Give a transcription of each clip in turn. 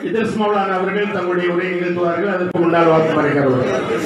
இதர்ஸ் மௌலானா அவர்கள் தங்களுடைய உரையை நிகழ்த்துவார்கள் அதற்கு முன்னால் வாக்கு மறைக்கிறவர்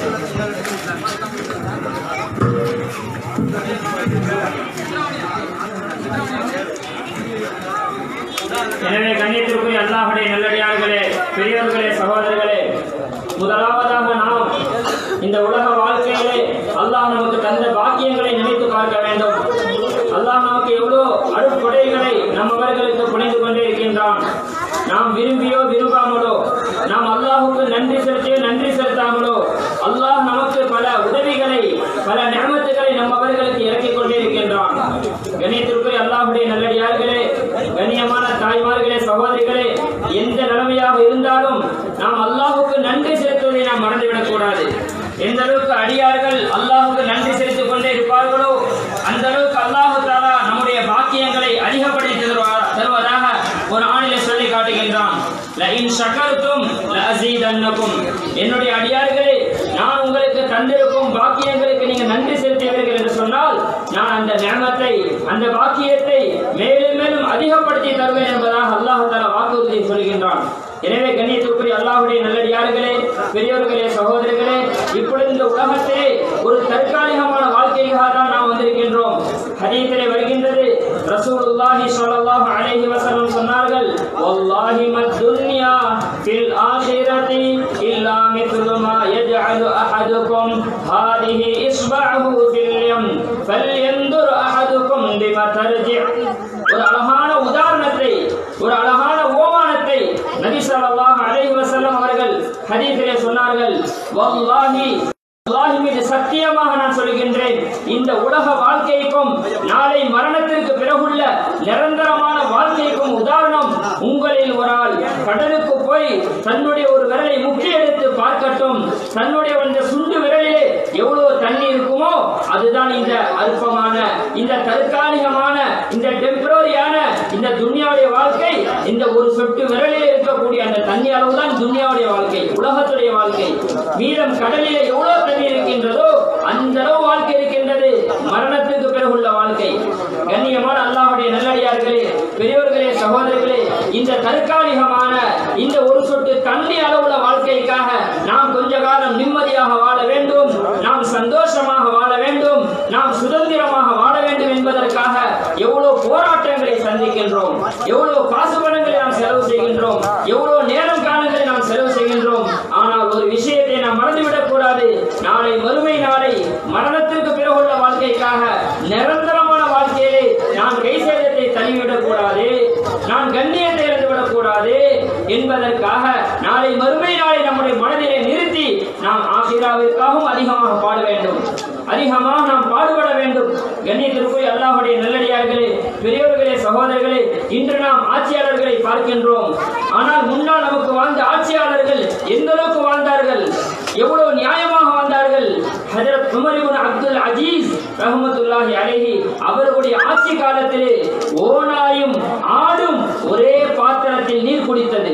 எனவே கண்ணியத்திற்குரிய அல்லாஹுடைய நல்லடியார்களே பெரியவர்களே சகோதரர்களே முதலாவதாக நாம் இந்த உலக வாழ்க்கையிலே அல்லாஹ் நமக்கு தந்த பாக்கியங்களை நினைத்து பார்க்க வேண்டும் அல்லாஹ் நமக்கு எவ்வளோ அருட்கொடைகளை நம்மவர்களுக்கு புனைந்து கொண்டே இருக்கின்றான் நாம் விரும்பியோ விரும்பாமலோ நாம் அல்லாஹுக்கு நன்றி செலுத்தியோ நன்றி செலுத்தாமலோ அல்லாஹ் நமக்கு பல உதவிகளை பல நியமத்துகளை நம்மவர்களுக்கு இறக்கிக் கொண்டே இருக்கின்றான் கண்ணியத்திற்குரிய அல்லாஹுடைய நல்லடியார்களே கண்ணியமான தாய்மார்களே சகோதரிகளே எந்த நிலைமையாக இருந்தாலும் நாம் அல்லாஹுக்கு நன்றி செலுத்துவதை நாம் மறந்துவிடக் கூடாது எந்த அளவுக்கு அடியார்கள் அல்லாஹுக்கு நன்றி செலுத்திக் கொண்டே இருப்பார்களோ அந்த அளவுக்கு அல்லாஹு தாலா நம்முடைய பாக்கியங்களை அதிகப்படுத்தி தருவா- தருவதாக ஒரு ஆணிலே சொல்லி காட்டுகின்றான் லஇன் ஷகர்தும் லஅஸீதன்னகும் என்னுடைய அடியார்களே நான் உங்களுக்கு தந்திருக்கும் பாக்கியங்களுக்கு நீங்க நன்றி செலுத்துவீர்கள் என்று சொன்னால் நான் அந்த நியமத்தை அந்த பாக்கியத்தை மேலும் மேலும் அதிகப்படுத்தி தருவேன் என்பதாக அல்லாஹ் தஆலா வாக்குறுதி சொல்கின்றான் எனவே கண்ணியத்திற்குரிய அல்லாஹ்வுடைய நல்லடியார்களே பெரியோர்களே சகோதரர்களே இப்பொழுது இந்த உலகத்திலே ஒரு தற்காலிகமான வாழ்க்கைக்காக தான் நாம் வந்திருக்கின்றோம் ஹதீஸிலே வருகின்றது ரசூலுல்லாஹி ஸல்லல்லாஹு அலைஹி வஸல்லம் சொன்னார்கள் வல்லாஹி மத்துன்யா ஃபில் ஆখিরাতি இல்லா மித்லு மா யஜ்அலு அஹதுக்கும் ஹாதிஹி இஸ்பஅஹு ஃபில் யம் ஃபல்யன்துர் அஹதுக்கும் பிமா தர்ஜி ஒரு அழகான உதாரணத்தை ஒரு அழகான ஓமானத்தை நபி ஸல்லல்லாஹு அலைஹி வஸல்லம் அவர்கள் ஹதீஸிலே சொன்னார்கள் வல்லாஹி அல்லாஹ் மீது சத்தியமாக நான் சொல்கின்றேன் இந்த உலக வாழ்க்கைக்கும் நாளை மரணத்திற்கு பிறகுள்ள நிரந்தரமான வாழ்க்கைக்கும் உதாரணம் உங்களில் ஒரு ஆள் கடலுக்கு போய் தன்னுடைய ஒரு விரலை முக்கி எடுத்து பார்க்கட்டும் தன்னுடைய அந்த சுண்டு விரலிலே எவ்வளவு தண்ணி இருக்குமோ அதுதான் இந்த அல்பமான இந்த தற்காலிகமான இந்த டெம்பரரியான இந்த துன்யாவுடைய வாழ்க்கை இந்த ஒரு சொட்டு விரலிலே இருக்கக்கூடிய அந்த தண்ணி அளவு தான் துன்யாவுடைய வாழ்க்கை உலகத்துடைய வாழ்க்கை மீதம் கடலிலே எவ்வளவு தண்ணி இருக்கின்றதோ அந்த அளவு வாழ்க்கை இருக்கின்றது மரணத்துக்கு பிறகுள்ள வாழ்க்கை கண்ணியமான அல்லாஹ்வுடைய நல்லடியார்களே பெரியோர்களே சகோதரர்களே இந்த தற்காலிகமான இந்த ஒரு சொட்டு தண்ணி அளவுள்ள வாழ்க்கைக்காக நாம் கொஞ்ச காலம் நிம்மதியாக வாழ வேண்டும் நாம் சந்தோஷமாக வாழ வேண்டும் நாம் சுதந்திரமாக வாழ வேண்டும் என்பதற்காக எவ்வளவு போராட்டங்களை சந்திக்கின்றோம் எவ்வளவு காசு பணங்களை நாம் செலவு செய்கின்றோம் எவ்வளவு நேரம் காலங்களை நாம் செலவு செய்கின்றோம் ஆனால் ஒரு விஷயத்தை நாம் மறந்துவிடக் கூடாது நாளை மறுமை நாளை மரணத்திற்கு பிறகுள்ள வாழ்க்கைக்காக நிரந்தரமான வாழ்க்கையிலே நான் கை சேதத்தை தள்ளிவிடக் கூடாது நான் கண்ணியத்தை இழந்துவிடக் கூடாது என்பதற்காக நாளை மறுமை நாளை நம்முடைய மனதிலே நிறுத்தி நாம் ஆசிராவிற்காகவும் அதிகமாக பாட வேண்டும் அதிகமாக நாம் பாடுபட வேண்டும் கண்ணியத்திற்குரிய அல்லாஹுடைய நல்லடியார்களே பெரியவர்களே சகோதரர்களே இன்று நாம் ஆட்சியாளர்களை பார்க்கின்றோம் ஆனால் முன்னால் நமக்கு வாழ்ந்த ஆட்சியாளர்கள் எந்த அளவுக்கு வாழ்ந்தார்கள் எவ்வளவு நியாயமாக வாழ்ந்தார்கள் ஹஜரத் உமர் இப்னு அப்துல் அஜீஸ் ரஹ்மத்துல்லாஹி அலைஹி அவர்களுடைய ஆட்சி காலத்திலே ஓனாயும் ஆடும் ஒரே பாத்திரத்தில் நீர் குடித்தது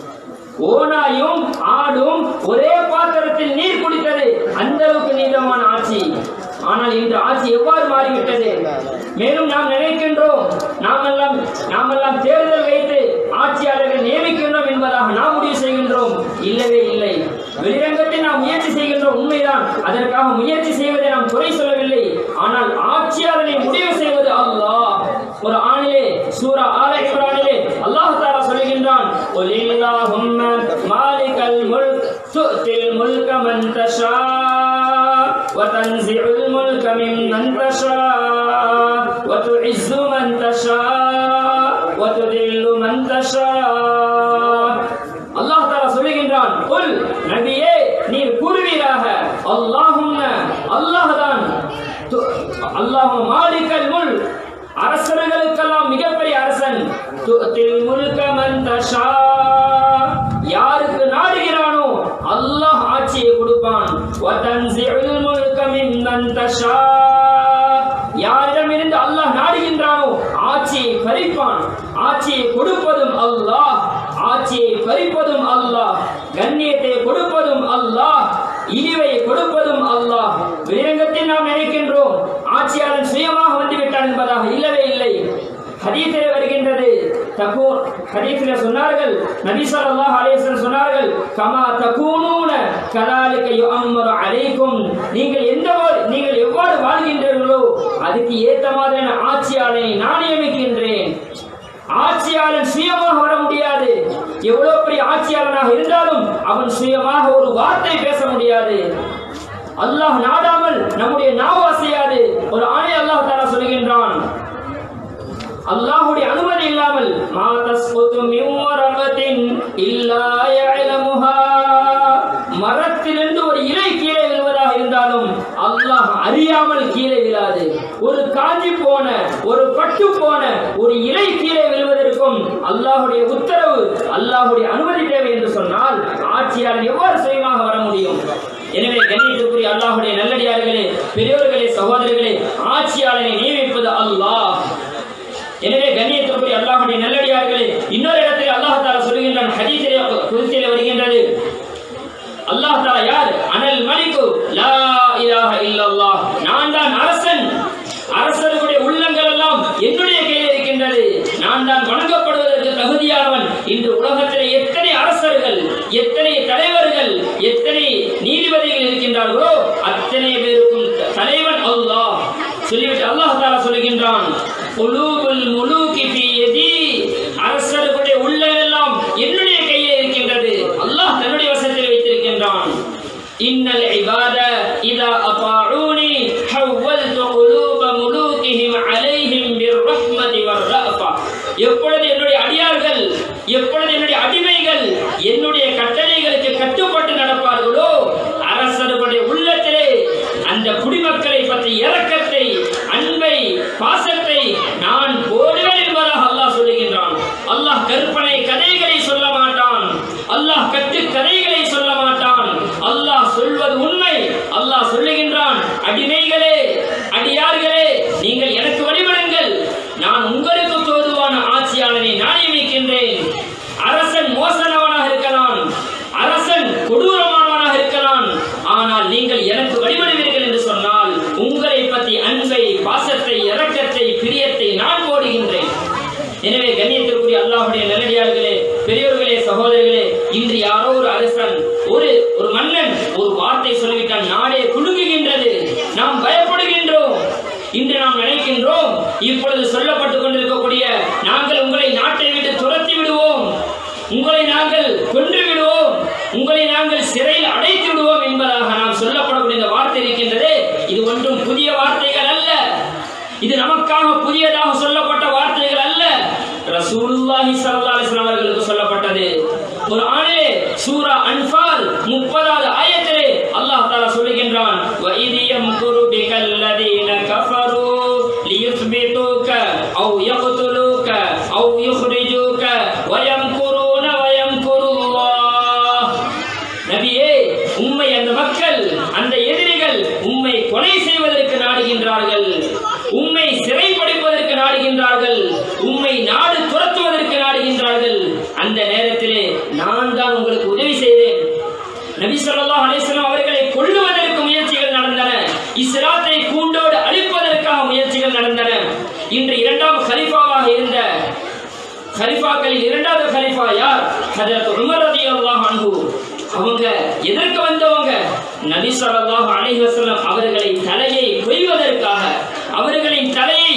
ஓனாயும் ஆடும் ஒரே பாத்திரத்தில் நீர் குடித்தது அந்த அளவுக்கு நீளமான ஆட்சி ஆனால் இன்று ஆட்சி எவ்வாறு மாறிவிட்டது மேலும் நாம் நினைக்கின்றோம் நாமெல்லாம் நாமெல்லாம் தேர்தல் வைத்து ஆட்சியாளர்கள் நியமிக்கின்றோம் என்பதாக நாம் முடிவு செய்கின்றோம் இல்லவே இல்லை வெளிரங்கத்தில் நாம் முயற்சி செய்கின்றோம் உண்மைதான் அதற்காக முயற்சி செய்வதை நாம் குறை சொல்லவில்லை ஆனால் ஆட்சியாளரை முடிவு செய்வது அல்லாஹ் ஒரு ஆணிலே சூரா ஆல இம்ரானிலே அல்லாஹ் தஆலா சொல்கின்றான் குல் இல்லாஹும்ம மாலிகல் முல்க் து'த்தில் முல்க மன் தஷா وتنزع الملك ممن تشاء وتعز من تشاء وتذل من تشاء அல்லாஹ் தஆலா சொல்லுகின்றான் குல் நபியே நீர் கூறுவீராக அல்லாஹும்ம அல்லாஹ்தான் து- அல்லாஹு மாலிகல் முல் அரசர்களுக்கெல்லாம் மிகப்பெரிய அரசன் துத்தில் முல்க மன் தஷா யாருக்கு நாடுகிறானோ அல்லாஹ் ஆட்சியை கொடுப்பான் வதன்சிஉல் முல்க மிம்மன் தஷா யாரிடமிருந்து அல்லாஹ் நாடுகின்றானோ ஆட்சியை பறிப்பான் ஆட்சியை கொடுப்பதும் அல்லாஹ் ஆட்சியை பறிப்பதும் அல்லாஹ் கண்ணியத்தை கொடுப்பதும் அல்லாஹ் இழிவை கொடுப்பதும் அல்லாஹ் வெளிரங்கத்தில் நாம் நினைக்கின்றோம் ஆட்சியாளன் சுயமாக வந்துவிட்டான் என்பதாக இல்லவே இல்லை ஹதீஸிலே வருகின்றது தகூர் ஹதீஸிலே சொன்னார்கள் நபி ஸல்லல்லாஹு அலைஹி வஸல்லம் சொன்னார்கள் கமா தகூனூன கதாலிக யுஅம்மரு அலைக்கும் நீங்கள் எந்த வா- நீங்கள் எவ்வாறு வாழ்கின்றீர்களோ அதுக்கு ஏத்த மாதிரியான ஆட்சியாளனை நான் நியமிக்கின்றேன் ஆட்சியாளன் சுயமாக வர முடியாது எவ்வளவு பெரிய ஆட்சியாளனாக இருந்தாலும் அவன் சுயமாக ஒரு வார்த்தை பேச முடியாது அல்லாஹ் நாடாமல் நம்முடைய நாவு அசையாது ஒரு ஆணை அல்லாஹ் தாலா சொல்கின்றான் அல்லாஹ்வுடைய அனுமதி இல்லாமல் மா தஸ்குது மின் வரகத்தின் இல்லா யஅலமுஹா மரத்திலிருந்து ஒரு இலை கீழே விழுவதாக இருந்தாலும் அல்லாஹ் அறியாமல் கீழே விழாது ஒரு காஞ்சி போன ஒரு பட்டு போன ஒரு இலை கீழே விழுவதற்கும் அல்லாஹ்வுடைய உத்தரவு அல்லாஹ்வுடைய அனுமதி தேவை என்று சொன்னால் ஆட்சியாளர் எவ்வாறு சுயமாக வர முடியும் எனவே கண்ணியத்திற்குரிய அல்லாஹ்வுடைய நல்லடியார்களே பெரியோர்களே சகோதரர்களே ஆட்சியாளரை நியமிப்பது அல்லாஹ் எனவே கண்ணியத்திற்குரிய அல்லாஹ்வுடைய நல்லடியார்களே இன்னொரு இடத்தில் அல்லாஹ் தாலா சொல்கின்றான் ஹதீஸிலே குதிசிலே வருகின்றது அல்லாஹ் தாலா யார் அனல் மலிக்கு லா இலாஹ இல்லல்லாஹ் நான் தான் அரசன் அரசர்களுடைய உள்ளங்கள் எல்லாம் என்னுடைய கையில் இருக்கின்றது நான் தான் வணங்கப்படுவதற்கு தகுதியானவன் இன்று உலகத்திலே எத்தனை அரசர்கள் எத்தனை தலைவர்கள் எத்தனை நீதிபதிகள் இருக்கின்றார்களோ அத்தனை பேருக்கும் த- தலைவன் அல்லாஹ் சொல்லிவிட்டு அல்லாஹ் தாலா சொல்லுகின்றான் குலூபுல் முலூகி ஃபீ யதி அரசர்களுடைய உள்ளமெல்லாம் என்னுடைய கையில் இருக்கின்றது அல்லாஹ் தன்னுடைய வசத்தில் வைத்திருக்கின்றான் இன்னல் இபாத இதா அபாஊனி ஹவ்வல்து குலூப முலூகிஹிம் அலைஹிம் பிர்ரஹ்மதி வர்ரஃபா எப்பொழுது என்னுடைய அடியார்கள் எப்பொழுது என்னுடைய அடிமைகள் என்னுடைய கட்டளைகளுக்கு கட்டுப்பட்டு நடப்பார்களோ அரசர்களுடைய உள்ளத்திலே அந்த குடிமக்களை பற்றி இரக்கத்தை அன்பை பாசத்தை நான் போடுவேன் என்பதாக அல்லாஹ் சொல்லுகின்றான் அல்லாஹ் கற்பனை கதைகளை சொல்ல மாட்டான் அல்லாஹ் கட்டு கதைகளை சொல்ல மாட்டான் அல்லாஹ் சொல்வது உண்மை அல்லாஹ் சொல்லுகின்றான் அடிமைகளே அடியார்களே நீங்கள் எனக்கு வழிபடுங்கள் நான் உங்களுக்கு தோதுவான ஆட்சியாளனை நான் நியமிக்கின்றேன் அரசன் மோசனவனாக இருக்கலாம் அரசன் கொடூரமானவனாக இருக்கலாம் ஆனால் நீங்கள் எனக்கு வழிபடுவீர்கள் என்று சொன்னால் உங்களை பற்றி அன்பை பாசத்தை இரக்கத்தை பிரியத்தை நான் போடுகின்றேன் எனவே கண்ணியத்திற்குரிய அல்லாஹ்வுடைய நல்லடியார்களே பெரியோர்களே சகோதரர்களே இன்று யாரோ ஒரு அரசன் ஒரு ஒரு மன்னன் ஒரு வார்த்தை சொல்லிவிட்டால் நாடே குலுங்குகின்றது நாம் பயப்படுகின்றோம் இன்று நாம் நினைக்கின்றோம் இப்பொழுது சொல்லப்பட்டுக் கொண்டிருக்கக்கூடிய நாங்கள் உங்களை நாட்டை விட்டு துரத்தி விடுவோம் உங்களை நாங்கள் கொன்று விடுவோம் உங்களை நாங்கள் சிறையில் அடைத்து விடுவோம் என்பதாக நாம் சொல்லப்படக்கூடிய இந்த வார்த்தை இருக்கின்றதே இது ஒன்றும் புதிய வார்த்தைகள் அல்ல இது நமக்காக புதியதாக சொல்லப்பட்ட வார்த்தைகள் அல்ல ரசூலுல்லாஹி ஸல்லல்லாஹு அலைஹி வஸல்லம் அவர்களுக்கு சொல்லப்பட்டது ஒரு ஆணே சூரா அன்ஃபால் 30வது ஆயத்திலே அல்லாஹ் தஆலா சொல்லுகின்றான் வ இதி யம்குரு பிகல்லதீன கஃபரு லியுஸ்பிதுக அவ் யக்துலுக அவ் யுக்ரிஜுக வ யம்குருன வ யம்குருல்லாஹ் நபியே உம்மை அந்த மக்கள் அந்த எதிரிகள் உம்மை கொலை செய்வதற்கு நாடுகின்றார்கள் உம்மை சிறைப்படுத்துவதற்கு நாடுகின்றார்கள் உம்மை நாடு துரத்துவதற்கு நாடுகின்றார்கள் அந்த நேரத்திலே நான் தான் உங்களுக்கு உதவி செய்தேன் நபி ஸல்லல்லாஹு அலைஹி வஸல்லம் அவர்களை கொல்லுவதற்கு முயற்சிகள் நடந்தன இஸ்லாத்தை கூண்டோடு அழிப்பதற்காக முயற்சிகள் நடந்தன இன்று இரண்டாம் கலீஃபாவாக இருந்த கலிஃபாக்களில் இரண்டாவது கலிஃபா யார் ஹஜரத் உமர் ரலியல்லாஹு அன்ஹு அவங்க எதற்கு வந்தவங்க நபி ஸல்லல்லாஹு அலைஹி வஸல்லம் அவர்களை தலையை கொய்வதற்காக அவர்களின் தலையை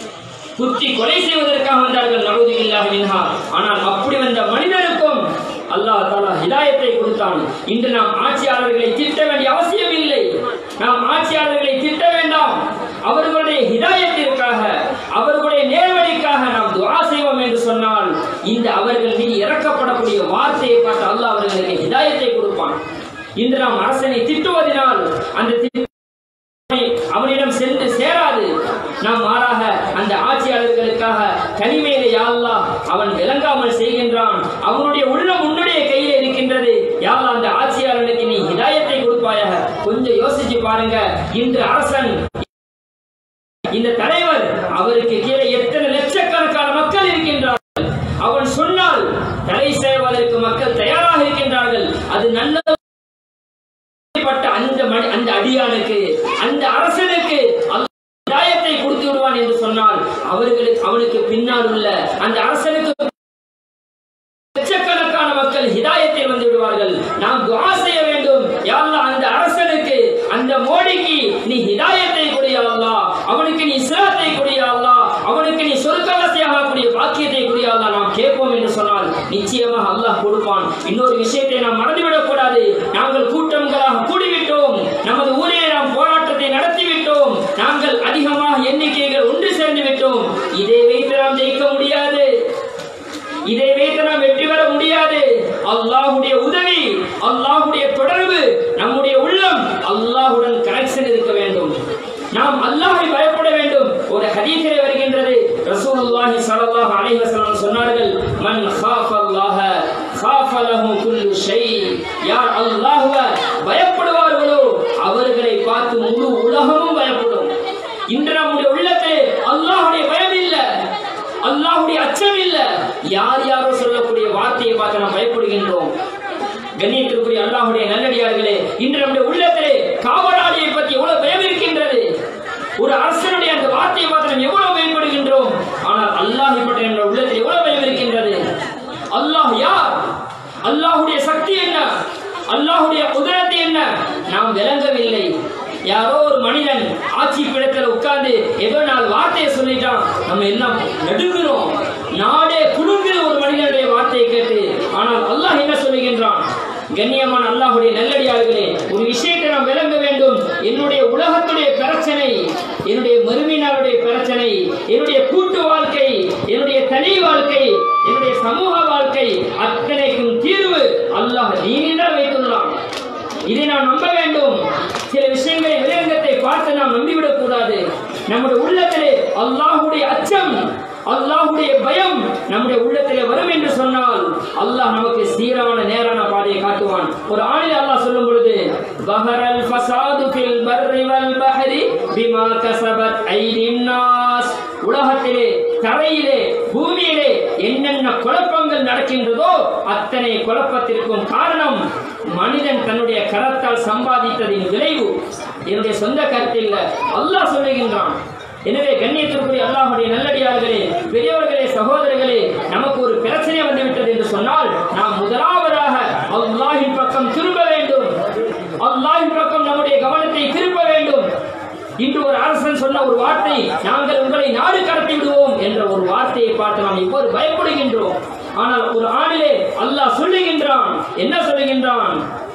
குத்தி கொலை செய்வதற்காக வந்தார்கள் நபூது இல்லாஹி மின்ஹா ஆனால் அப்படி வந்த மனிதருக்கும் அல்லாஹ் தாலா ஹிதாயத்தை கொடுத்தான் இன்று நாம் ஆட்சியாளர்களை திட்ட வேண்டிய அவசியம் இல்லை நாம் ஆட்சியாளர்களை திட்ட வேண்டாம் அவர்களுடைய ஹிதாயத்திற்காக அவர்களுடைய நேர்வழிக்காக நாம் துஆ செய்வோம் என்று சொன்னால் இந்த அவர்கள் மீது இறக்கப்படக்கூடிய வார்த்தையை பார்த்து அல்லாஹ் அவர்களுக்கு ஹிதாயத்தை கொடுப்பான் இன்று நாம் அரசனை திட்டுவதனால் அந்த திட்டு அவனிடம் சென்று சேராது நாம் மாறாக அந்த ஆட்சியாளர்களுக்காக தனிமையிலே யா அல்லாஹ் அவன் விளங்காமல் செய்கின்றான் அவனுடைய உள்ளம் உன்னுடைய கையிலே இருக்கின்றது யா அல்லாஹ் அந்த ஆட்சியாளனுக்கு நீ ஹிதாயத்தை கொடுப்பாயாக கொஞ்சம் யோசிச்சு பாருங்க இன்று அரசன் இந்த தலைவர் அவருக்கு கீழே எத்தனை லட்சக்கணக்கான மக்கள் இருக்கின்றார்கள் அவன் சொன்னால் தடை செய்வதற்கு மக்கள் தயாராக இருக்கின்றார்கள் அது நல்ல பட்ட அந்த மனி- அந்த அடியானுக்கு அந்த அரசனுக்கு அல்லாஹ் ஹிதாயத்தை கொடுத்து விடுவான் என்று சொன்னால் அவர்களுக்கு அவனுக்கு பின்னால் பின்னால் உள்ள அந்த அரசனுக்கு லட்சக்கணக்கான மக்கள் ஹிதாயத்தில் வந்து விடுவார்கள் நாம் துஆ செய்ய வேண்டும் யா அல்லாஹ் அந்த அரசனுக்கு அந்த மோடிக்கு நீ ஹிதாயத்தை கொடு யா அல்லாஹ் அவனுக்கு நீ இஸ்லாத்தை கொடு யா அல்லாஹ் அவனுக்கு நீ சொர்க்கவாசியாகக்கூடிய பாக்கியத்தை கொடு யா அல்லாஹ் நாம் கேட்போம் என்று சொன்னால் நிச்சயமாக அல்லாஹ் கொடுப்பான் இன்னொரு விஷயத்தை நாம் மறந்துவிடக் கூடாது நாங்கள் கூட்டங்களாக கூடிவிட்டோம் நமது ஊரிலே நாம் போராட்டத்தை நடத்திவிட்டோம் நாங்கள் அதிகமாக எண்ணிக்கைகள் ஒன்று சேர்ந்து விட்டோம் இதை வைத்து நாம் ஜெயிக்க முடியாது இதை வைத்து நாம் வெற்றி பெற முடியாது அல்லாஹுடைய உதவி அல்லாஹுடைய தொடர்பு நம்முடைய உள்ளம் அல்லாஹுடன் கனெக்ஷன் இருக்க வேண்டும் நாம் அல்லாஹை பயப்பட வேண்டும் ஒரு ஹதீஸிலே வருகின்றது ரசூலுல்லாஹி ஸல்லல்லாஹு அலைஹி வஸல்லம் சொன்னார்கள் மன் காஃப அல்லாஹ காஃப லஹு குல்லு ஷை யார் அல்லாஹ்வை பயப்படுவார்களோ அவர்களை பார்த்து முழு உலகமும் பயப்படும் இன்று நம்முடைய உள்ளத்தில் அல்லாஹ்வுடைய பயம் இல்லை அல்லாஹ்வுடைய அச்சம் இல்ல யார் யாரோ சொல்லக்கூடிய வார்த்தையை பார்த்து நாம் பயப்படுகின்றோம் கண்ணியத்திற்குரிய அல்லாஹ்வுடைய நல்லடியார்களே இன்று நம்முடைய உள்ளத்திலே காவலாளியை பற்றி எவ்வளவு பயம் இருக்கின்றது ஒரு அரசனுடைய அந்த வார்த்தையை பார்த்து நாம் எவ்வளவு பயப்படுகின்றோம் ஆனால் அல்லாஹை பற்றி நம்முடைய உள்ளத்தில் எவ்வளவு பயம் இருக்கின்றது அல்லாஹ் யார் அல்லாஹ்வுடைய சக்தி என்ன அல்லாஹ்வுடைய குதிரத்து என்ன நாம் விளங்கவில்லை யாரோ ஒரு மனிதன் ஆட்சி பிடத்தில் உட்கார்ந்து ஏதோ நாலு வார்த்தையை சொல்லிட்டான் நம்ம எல்லாம் நடுங்குறோம் நாடே குலுங்குது ஒரு மனிதனுடைய வார்த்தையை கேட்டு ஆனால் அல்லாஹ் என்ன சொல்லுகின்றான் கண்ணியமான அல்லாஹுடைய நல்லடியார்களே ஒரு விஷயத்தை நாம் விளங்க வேண்டும் என்னுடைய உலகத்துடைய பிரச்சனை என்னுடைய மறுமையினாருடைய பிரச்சனை என்னுடைய கூட்டு வாழ்க்கை என்னுடைய தனி வாழ்க்கை என்னுடைய சமூக வாழ்க்கை அத்தனைக்கும் தீர்வு அல்லாஹ் நீனிதான் வைத்துள்ளான் இதை நாம் நம்ப வேண்டும் சில விஷயங்களை விலங்கத்தை பார்த்து நாம் நம்பிவிடக் கூடாது நம்முடைய உள்ளத்திலே அல்லாஹுடைய அச்சம் அல்லாஹுடைய பயம் நம்முடைய உள்ளத்திலே வரும் என்று சொன்னால் அல்லாஹ் நமக்கு சீரான நேரான பாதையை காட்டுவான் ஒரு ஆணில் அல்லாஹ் சொல்லும் பொழுது பஹரல் ஃபசாது ஃபில் பர்ரி வல் பஹரி பிமா கஸபத் ஐதின் நாஸ் உலகத்திலே தரையிலே பூமியிலே என்னென்ன குழப்பங்கள் நடக்கின்றதோ அத்தனை குழப்பத்திற்கும் காரணம் மனிதன் தன்னுடைய கரத்தால் சம்பாதித்ததின் விளைவு என்னுடைய சொந்த கருத்தில் அல்லாஹ் சொல்லுகின்றான் எனவே கண்ணியத்திற்குரிய அல்லாஹுடைய நல்லடியார்களே பெரியவர்களே சகோதரர்களே நமக்கு ஒரு பிரச்சனை வந்துவிட்டது என்று சொன்னால் நாம் முதலாவதாக அல்லாஹின் பக்கம் திரும்ப வேண்டும் அல்லாஹின் பக்கம் நம்முடைய கவனத்தை திருப்ப வேண்டும் இன்று ஒரு அரசன் சொன்ன ஒரு வார்த்தை நாங்கள் உங்களை நாடு கடத்தி விடுவோம் என்ற ஒரு வார்த்தையை பார்த்து நாம் இப்போது பயப்படுகின்றோம் ஆனால் ஒரு ஆணிலே அல்லாஹ் சொல்லுகின்றான் என்ன சொல்லுகின்றான்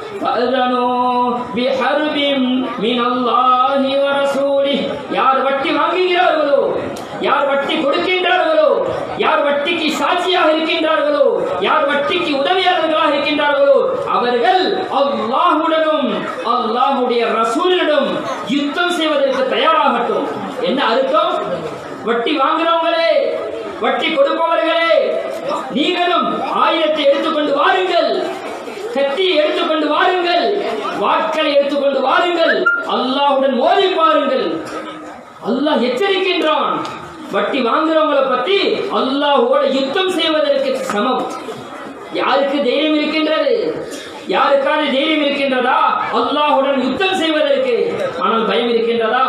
فأذنوا بحرب من الله ورسوله யார் வட்டி வாங்குகிறார்களோ யார் வட்டி கொடுக்கின்றார்களோ யார் வட்டிக்கு சாட்சியாக இருக்கின்றார்களோ யார் வட்டிக்கு உதவியாளர்களாக இருக்கின்றார்களோ அவர்கள் அல்லாஹுடனும் அல்லாஹுடைய ரசூலிடம் யுத்தம் செய்வதற்கு தயாராகட்டும் என்ன அர்த்தம் வட்டி வாங்குறவங்களே வட்டி கொடுப்பவர்களே நீங்களும் ஆயுதத்தை எடுத்துக்கொண்டு வாருங்கள் கத்தியை எடுத்துக்கொண்டு வாருங்கள் வாட்களை எடுத்துக்கொண்டு வாருங்கள் அல்லாஹ்வுடன் மோதி பாருங்கள் அல்லாஹ் எச்சரிக்கின்றான் வட்டி வாங்குறவங்களை பத்தி அல்லாஹ்வோட யுத்தம் செய்வதற்கு சமம் யாருக்கு தைரியம் இருக்கின்றது யாருக்கான தைரியம் இருக்கின்றதா அல்லாஹ்வுடன் யுத்தம் செய்வதற்கு ஆனால் பயம் இருக்கின்றதா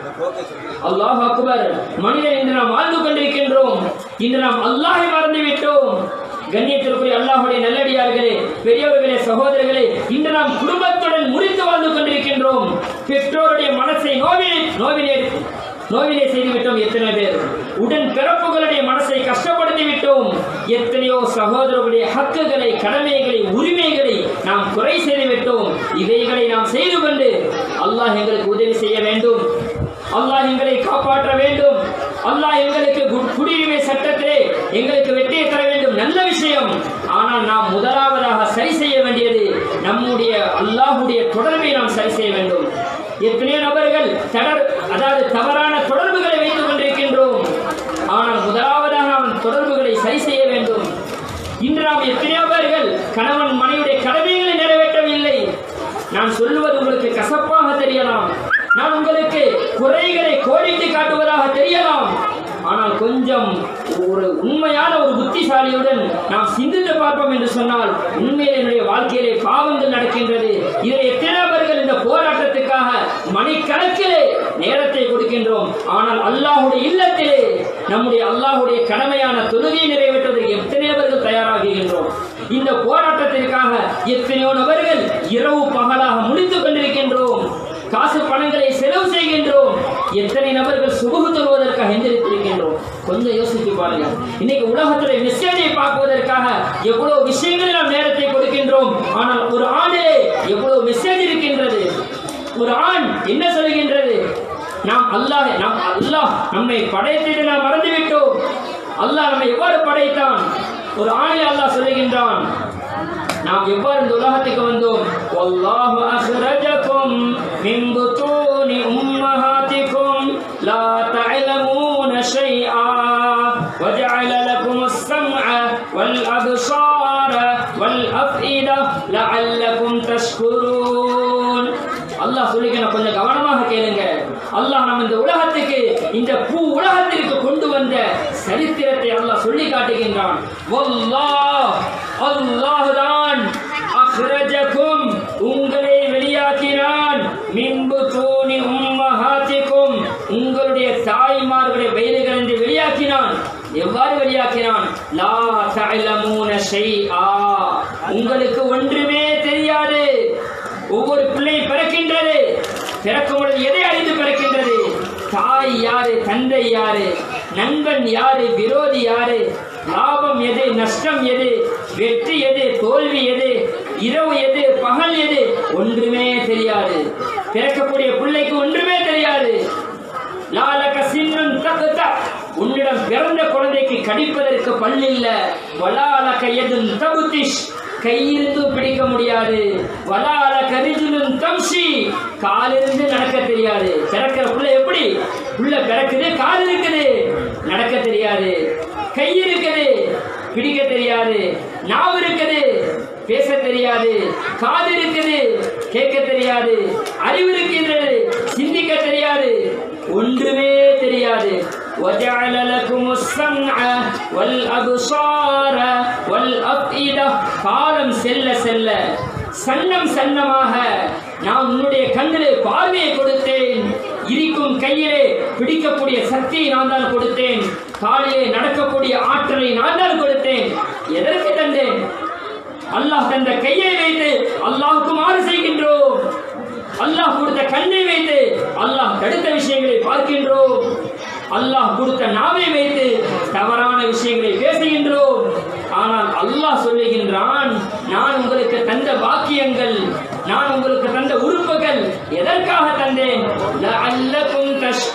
அல்லாஹ் அக்பர் மனிதன் இன்று நாம் வாழ்ந்து கொண்டிருக்கின்றோம் இன்று நாம் அல்லாஹை மறந்து விட்டோம் கண்ணியத்திற்குரிய அல்லாஹுடைய நல்லடியார்களே பெரியவர்களே சகோதரர்களே இன்று நாம் குடும்பத்துடன் முறித்து வாழ்ந்து கொண்டிருக்கின்றோம் பெற்றோருடைய மனசை நோவினை நோவினை நோவினை செய்து விட்டோம் எத்தனை பேர் உடன் பிறப்புகளுடைய மனசை கஷ்டப்படுத்தி விட்டோம் எத்தனையோ சகோதரர்களுடைய ஹக்குகளை கடமைகளை உரிமைகளை நாம் குறை செய்து விட்டோம் இவைகளை நாம் செய்து கொண்டு அல்லாஹ் எங்களுக்கு உதவி செய்ய வேண்டும் அல்லாஹ் எங்களை காப்பாற்ற வேண்டும் அல்லாஹ் எங்களுக்கு கு- குடியுரிமை சட்டத்திலே எங்களுக்கு வெற்றியை தர வேண்டும் நல்ல விஷயம் ஆனால் நாம் முதலாவதாக சரி செய்ய வேண்டியது நம்முடைய அல்லாஹுடைய தொடர்பை நாம் சரி செய்ய வேண்டும் எத்தனையோ நபர்கள் தடர் அதாவது தவறான தொடர்புகளை வைத்துக் கொண்டிருக்கின்றோம் ஆனால் முதலாவதாக அவன் தொடர்புகளை சரி செய்ய வேண்டும் இன்று நாம் எத்தனையோ பேர்கள் கணவன் மனைவியுடைய கடமைகளை நிறைவேற்றவில்லை நான் சொல்லுவது உங்களுக்கு கசப்பாக தெரியலாம் நான் உங்களுக்கு குறைகளை கோடிட்டு காட்டுவதாக தெரியலாம் ஆனால் கொஞ்சம் ஒரு உண்மையான ஒரு புத்திசாலியுடன் நாம் சிந்தித்து பார்ப்போம் என்று சொன்னால் உண்மையில் என்னுடைய வாழ்க்கையிலே பாவங்கள் நடக்கின்றது இதில் எத்தனை பேர்கள் இந்த போராட்டத்துக்காக மணிக்கணக்கிலே நேரத்தை கொடுக்கின்றோம் ஆனால் அல்லாஹுடைய இல்லத்திலே நம்முடைய அல்லாஹுடைய கடமையான தொழுகையை நிறைவேற்றுவதற்கு எத்தனை நபர்கள் தயாராகுகின்றோம் இந்த போராட்டத்திற்காக எத்தனையோ நபர்கள் இரவு பகலாக முடித்துக் கொண்டிருக்கின்றோம் காசு பணங்களை செலவு செய்கின்றோம் எத்தனை நபர்கள் சுபகு தொழுவதற்காக எந்திரித்திருக்கின்றோம் கொஞ்சம் யோசித்து பாருங்க இன்னைக்கு உலகத்துல மெசேஜை பார்ப்பதற்காக எவ்வளவு விஷயங்கள் நாம் நேரத்தை கொடுக்கின்றோம் ஆனால் ஒரு ஆண்டிலே எவ்வளவு மெசேஜ் இருக்கின்றது ஒரு ஆண் என்ன சொல்கின்றது நாம் அல்லாஹ் நாம் அல்லாஹ் நம்மை படைத்ததை நாம் மறந்துவிட்டோம் அல்லாஹ் நம்மை எவ்வாறு படைத்தான் ஒரு ஆணை அல்லாஹ் சொல்லுகின்றான் நாம் எவ்வாறு இந்த உலகத்துக்கு வந்தோம் வல்லாஹு அஹ்ரஜகும் மின் புத்தூனி உம்மஹாத்திக்கும் லா தஅலமூன ஷைஆ وجعل لكم السمع والأبصار والأفئدة لعلكم تشكرون அல்லாஹ் சொல்லிக்கணும் கொஞ்சம் கவனமாக கேளுங்க அல்லாஹ் நம்ம இந்த உலகத்துக்கு இந்த பூ உலகத்திற்கு கொண்டு வந்த சரித்திரத்தை அல்லாஹ் சொல்லி காட்டுகின்றான் வல்லாஹ் அல்லாஹ் தான் அஹ்ரஜகும் உங்களை வெளியாக்கினான் மின்பு தூணி உம்மஹாத்திக்கும் உங்களுடைய தாய்மார்களுடைய வயதுகளிலிருந்து வெளியாக்கினான் எவ்வாறு வெளியாக்கினான் லா தஅலமூன ஷைஆ உங்களுக்கு ஒன்றுமே தெரியாது ஒவ்வொரு பிள்ளை பிறக்கின்றது பிறக்கும் பொழுது எதை அறிந்து பிறக்கின்றது தாய் யாரு தந்தை யாரு நண்பன் யாரு விரோதி யாரு லாபம் எது நஷ்டம் எது வெற்றி எது தோல்வி எது இரவு எது பகல் எது ஒன்றுமே தெரியாது பிறக்கக்கூடிய பிள்ளைக்கு ஒன்றுமே தெரியாது லாலக சின்னன் தகுத்த உன்னிடம் பிறந்த குழந்தைக்கு கடிப்பதற்கு பல்லில்ல வலாலக எதும் தகுதிஷ் கையிருந்து பிடிக்க முடியாது வலால கரிஜுலும் தம்சி காலிருந்து நடக்க தெரியாது பிறக்கிற புள்ள எப்படி புள்ள பிறக்குது கால் இருக்குது நடக்க தெரியாது கை இருக்குது பிடிக்க தெரியாது நாவு இருக்குது பேச தெரியாது காது இருக்குது கேட்க தெரியாது அறிவு இருக்கின்றது சிந்திக்க தெரியாது ஒன்றுமே தெரியாது وجعل لكم السمع والأبصار والأفئدة காலம் செல்ல செல்ல சன்னம் சன்னமாக நான் உன்னுடைய கண்ணிலே பார்வையை கொடுத்தேன் இருக்கும் கையிலே பிடிக்கக்கூடிய சக்தியை நான் தான் கொடுத்தேன் காலிலே நடக்கக்கூடிய ஆற்றலை நான் தான் கொடுத்தேன் எதற்கு தந்தேன் அல்லாஹ் தந்த கையை வைத்து அல்லாஹ்வுக்கு மாறு செய்கின்றோம் அல்லாஹ் கொடுத்த கண்ணை வைத்து அல்லாஹ் தடுத்த விஷயங்களை பார்க்கின்றோம் அல்லாஹ் கொடுத்த நாவை வைத்து தவறான விஷயங்களை பேசுகின்றோம் ஆனால் அல்லாஹ் சொல்லுகின்றான் நான் உங்களுக்கு தந்த பாக்கியங்கள் நான் உங்களுக்கு தந்த உறுப்புகள் எதற்காக தந்தேன் லஅல்லக்கும்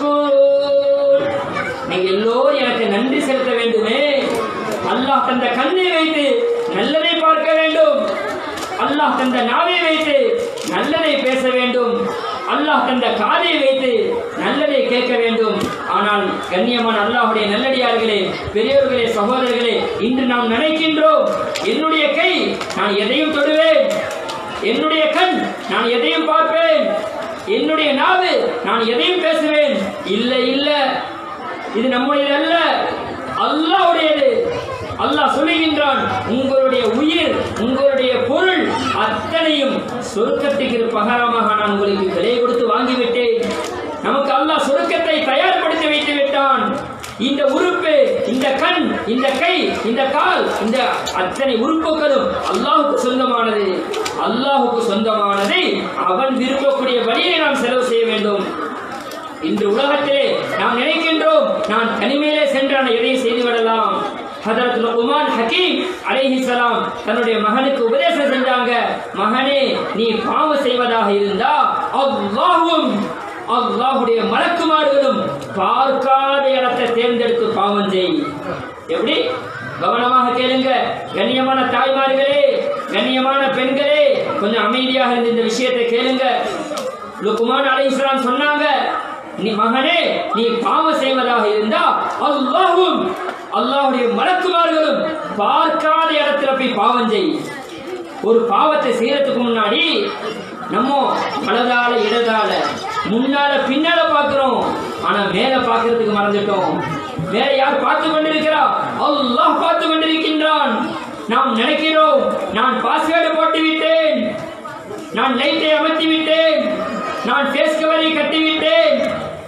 தஷ்கூர் நீங்க எல்லோரும் எனக்கு நன்றி செலுத்த வேண்டுமே அல்லாஹ் தந்த கண்ணை வைத்து நல்லதை பார்க்க வேண்டும் அல்லாஹ் தந்த நாவை வைத்து நல்லதை பேச வேண்டும் அல்லாஹ் தந்த காதை வைத்து நல்லதை கேட்க வேண்டும் ஆனால் கண்ணியமான அல்லாஹுடைய நல்லடியார்களே பெரியவர்களே சகோதரர்களே இன்று நாம் நினைக்கின்றோம் என்னுடைய கை நான் எதையும் தொடுவேன் என்னுடைய கண் நான் எதையும் பார்ப்பேன் என்னுடைய நாவு நான் எதையும் பேசுவேன் இல்லை இல்லை இது நம்முடையது அல்ல அல்லாஹ்வுடையது அல்லாஹ் சொல்லுகின்றான் உங்களுடைய உயிர் உங்களுடைய பொருள் அத்தனையும் சொர்க்கத்துக்கு பகரமாக நான் உங்களுக்கு விலை கொடுத்து வாங்கிவிட்டேன் நமக்கு அல்லாஹ் சொர்க்கத்தை தயார்படுத்தி வைத்து விட்டான் இந்த உறுப்பு இந்த கண் இந்த கை இந்த கால் இந்த அத்தனை உறுப்புகளும் அல்லாஹுக்கு சொந்தமானது அல்லாஹுக்கு சொந்தமானதை அவன் விரும்பக்கூடிய வழியை நாம் செலவு செய்ய வேண்டும் இன்று உலகத்திலே நாம் நினைக்கின்றோம் நான் தனிமையிலே சென்று நான் எதையும் செய்து விடலாம் ஹதரத் லுக்மான் ஹக்கீம் அலைஹிஸ்ஸலாம் தன்னுடைய மகனுக்கு உபதேசம் செஞ்சாங்க மகனே நீ பாவம் செய்வதாக இருந்தா அல்லாஹ்வும் அல்லாஹ்வுடைய மலக்குமார்களும் பார்க்காத இடத்தை தேர்ந்தெடுத்து பாவம் செய் எப்படி கவனமாக கேளுங்க கண்ணியமான தாய்மார்களே கண்ணியமான பெண்களே கொஞ்சம் அமைதியாக இருந்து இந்த விஷயத்தை கேளுங்க லுக்மான் அலைஹிஸ்ஸலாம் சொன்னாங்க நீ மகனே நீ பாவம் செய்வதாக இருந்தா அல்லாஹ்வும் அல்லாஹ்வுடைய மலக்குமார்களும் பார்க்காத இடத்துல போய் பாவம் செய் ஒரு பாவத்தை செய்யறதுக்கு முன்னாடி நம்ம வலதால இடதால முன்னால பின்னால பார்க்கிறோம் ஆனா மேல பார்க்கிறதுக்கு மறந்துட்டோம் வேற யார் பார்த்து கொண்டிருக்கிறா அல்லாஹ் பார்த்து கொண்டிருக்கின்றான் நாம் நினைக்கிறோம் நான் பாஸ்வேர்டு போட்டு விட்டேன் நான் லைட்டை அமர்த்தி விட்டேன் நான் ஃபேஸ் கவரை கட்டி விட்டேன்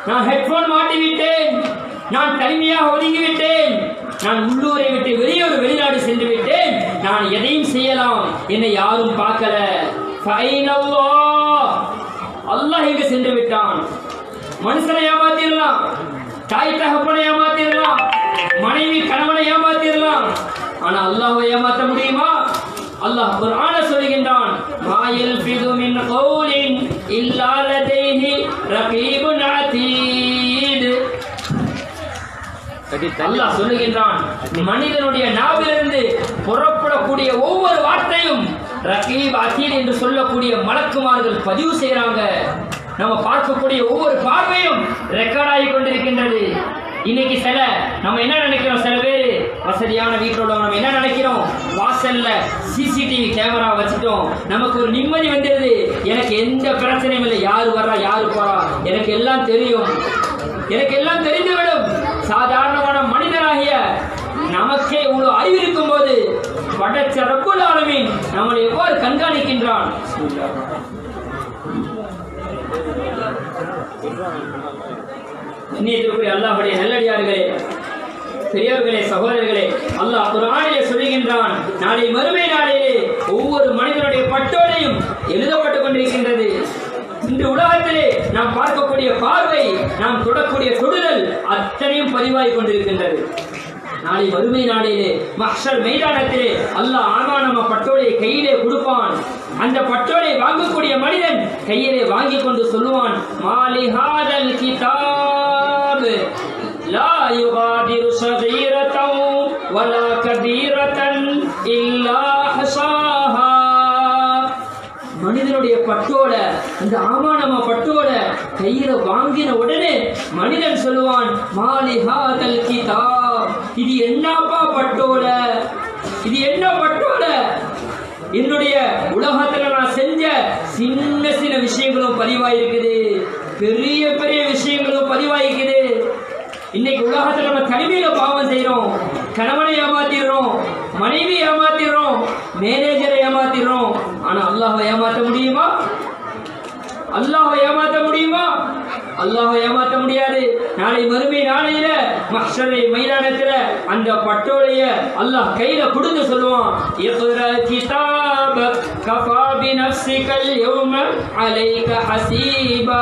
நான் ஹெட்போன் மாட்டி விட்டேன் நான் தனிமையாக ஒதுங்கி விட்டேன் நான் உள்ளூரை விட்டு வெளியூர் வெளிநாடு சென்று விட்டேன் நான் எதையும் செய்யலாம் என்னை யாரும் பார்க்கல ஃபைனல்லாஹ். அல்லாஹ் எங்க சென்று விட்டான் மனுஷனை ஏமாத்திடலாம் தாய் தகப்பனை ஏமாத்திடலாம் மனைவி கணவனை ஏமாத்திடலாம் ஆனா அல்லாஹ்வை ஏமாத்த முடியுமா அல்லாஹ் குர்ஆன சொல்கின்றான் மா யல்ஃபிது மின் கௌலின் இல்லா லதைஹி ரகீபுன் அதீத் அல்லாஹ் சொல்லுகின்றான் மனிதனுடைய நாவிலிருந்து புறப்படக்கூடிய ஒவ்வொரு வார்த்தையும் ரகீப் அதீத் என்று சொல்லக்கூடிய மலக்குமார்கள் பதிவு செய்றாங்க நம்ம பார்க்கக்கூடிய ஒவ்வொரு பார்வையும் ரெக்கார்ட் ஆகி கொண்டிருக்கின்றது இன்னைக்கு சில நம்ம என்ன நினைக்கிறோம் சில பேர் வசதியான வீட்டில் உள்ளவங்க நம்ம என்ன நினைக்கிறோம் வாசல்ல சிசிடிவி கேமரா வச்சுட்டோம் நமக்கு ஒரு நிம்மதி வந்துடுது எனக்கு எந்த பிரச்சனையும் இல்லை யாரு வர்றா யாரு போறா எனக்கு எல்லாம் தெரியும் எனக்கு எல்லாம் தெரிந்துவிடும் சாதாரணமான மனிதனாகிய நமக்கே இவ்வளவு அறிவு இருக்கும் போது படைச்ச ரப்புல் ஆலமீன் நம்மளை எவ்வாறு கண்காணிக்கின்றான் கண்ணியத்திற்குரிய அல்லாஹ்வுடைய நல்லடியார்களே பெரியவர்களே சகோதரர்களே அல்லாஹ் குர்ஆனிலே சொல்லுகின்றான் நாளை மறுமை நாளிலே ஒவ்வொரு மனிதனுடைய பட்டோலையும் எழுதப்பட்டுக் கொண்டிருக்கின்றது இந்த உலகத்திலே நாம் பார்க்கக்கூடிய பார்வை நாம் தொடக்கூடிய தொடுதல் அத்தனையும் பதிவாகி கொண்டிருக்கின்றது நாளை வறுமை நாளிலே மஹ்ஷர் மைதானத்திலே அல்லாஹ் ஆமானம பட்டோலை கையிலே கொடுப்பான் அந்த பட்டோலை வாங்கக்கூடிய மனிதன் கையிலே வாங்கி கொண்டு சொல்லுவான் மாலி ஹாதல் கிதாப் லா யுகாதிரு சகீரத்தம் வலா கபீரத்தன் இல்லா ஹஸாஹா மனிதனுடைய பட்டோட இந்த ஆமானமா பட்டோட கையில வாங்கின உடனே மனிதன் சொல்லுவான் மாலிஹாதல் கிதாப் இது என்னப்பா பட்டோட இது என்ன பட்டோட என்னுடைய உலகத்துல நான் செஞ்ச சின்ன சின்ன விஷயங்களும் பதிவாயிருக்குது பெரிய பெரிய விஷயங்களும் பதிவாயிருக்குது இன்னைக்கு உலகத்துல நம்ம தனிமையில பாவம் செய்றோம் கணவனை ஏமாத்திடுறோம் மனைவி ஏமாத்திடுறோம் மேனேஜரை ஏமாத்திடுறோம் ஆனா அல்லாஹ்வை ஏமாத்த முடியுமா அல்லாஹ்வை ஏமாத்த முடியுமா அல்லாஹ்வை ஏமாத்த முடியாது நாளை மறுமை நாளையில மஹ்ஷரை மைதானத்துல அந்த பட்டோடைய அல்லாஹ் கையில கொடுத்து சொல்லுவான் இக்ரா கிதாபக் கஃபா பினஃப்ஸிகல் யௌம அலைக ஹசீபா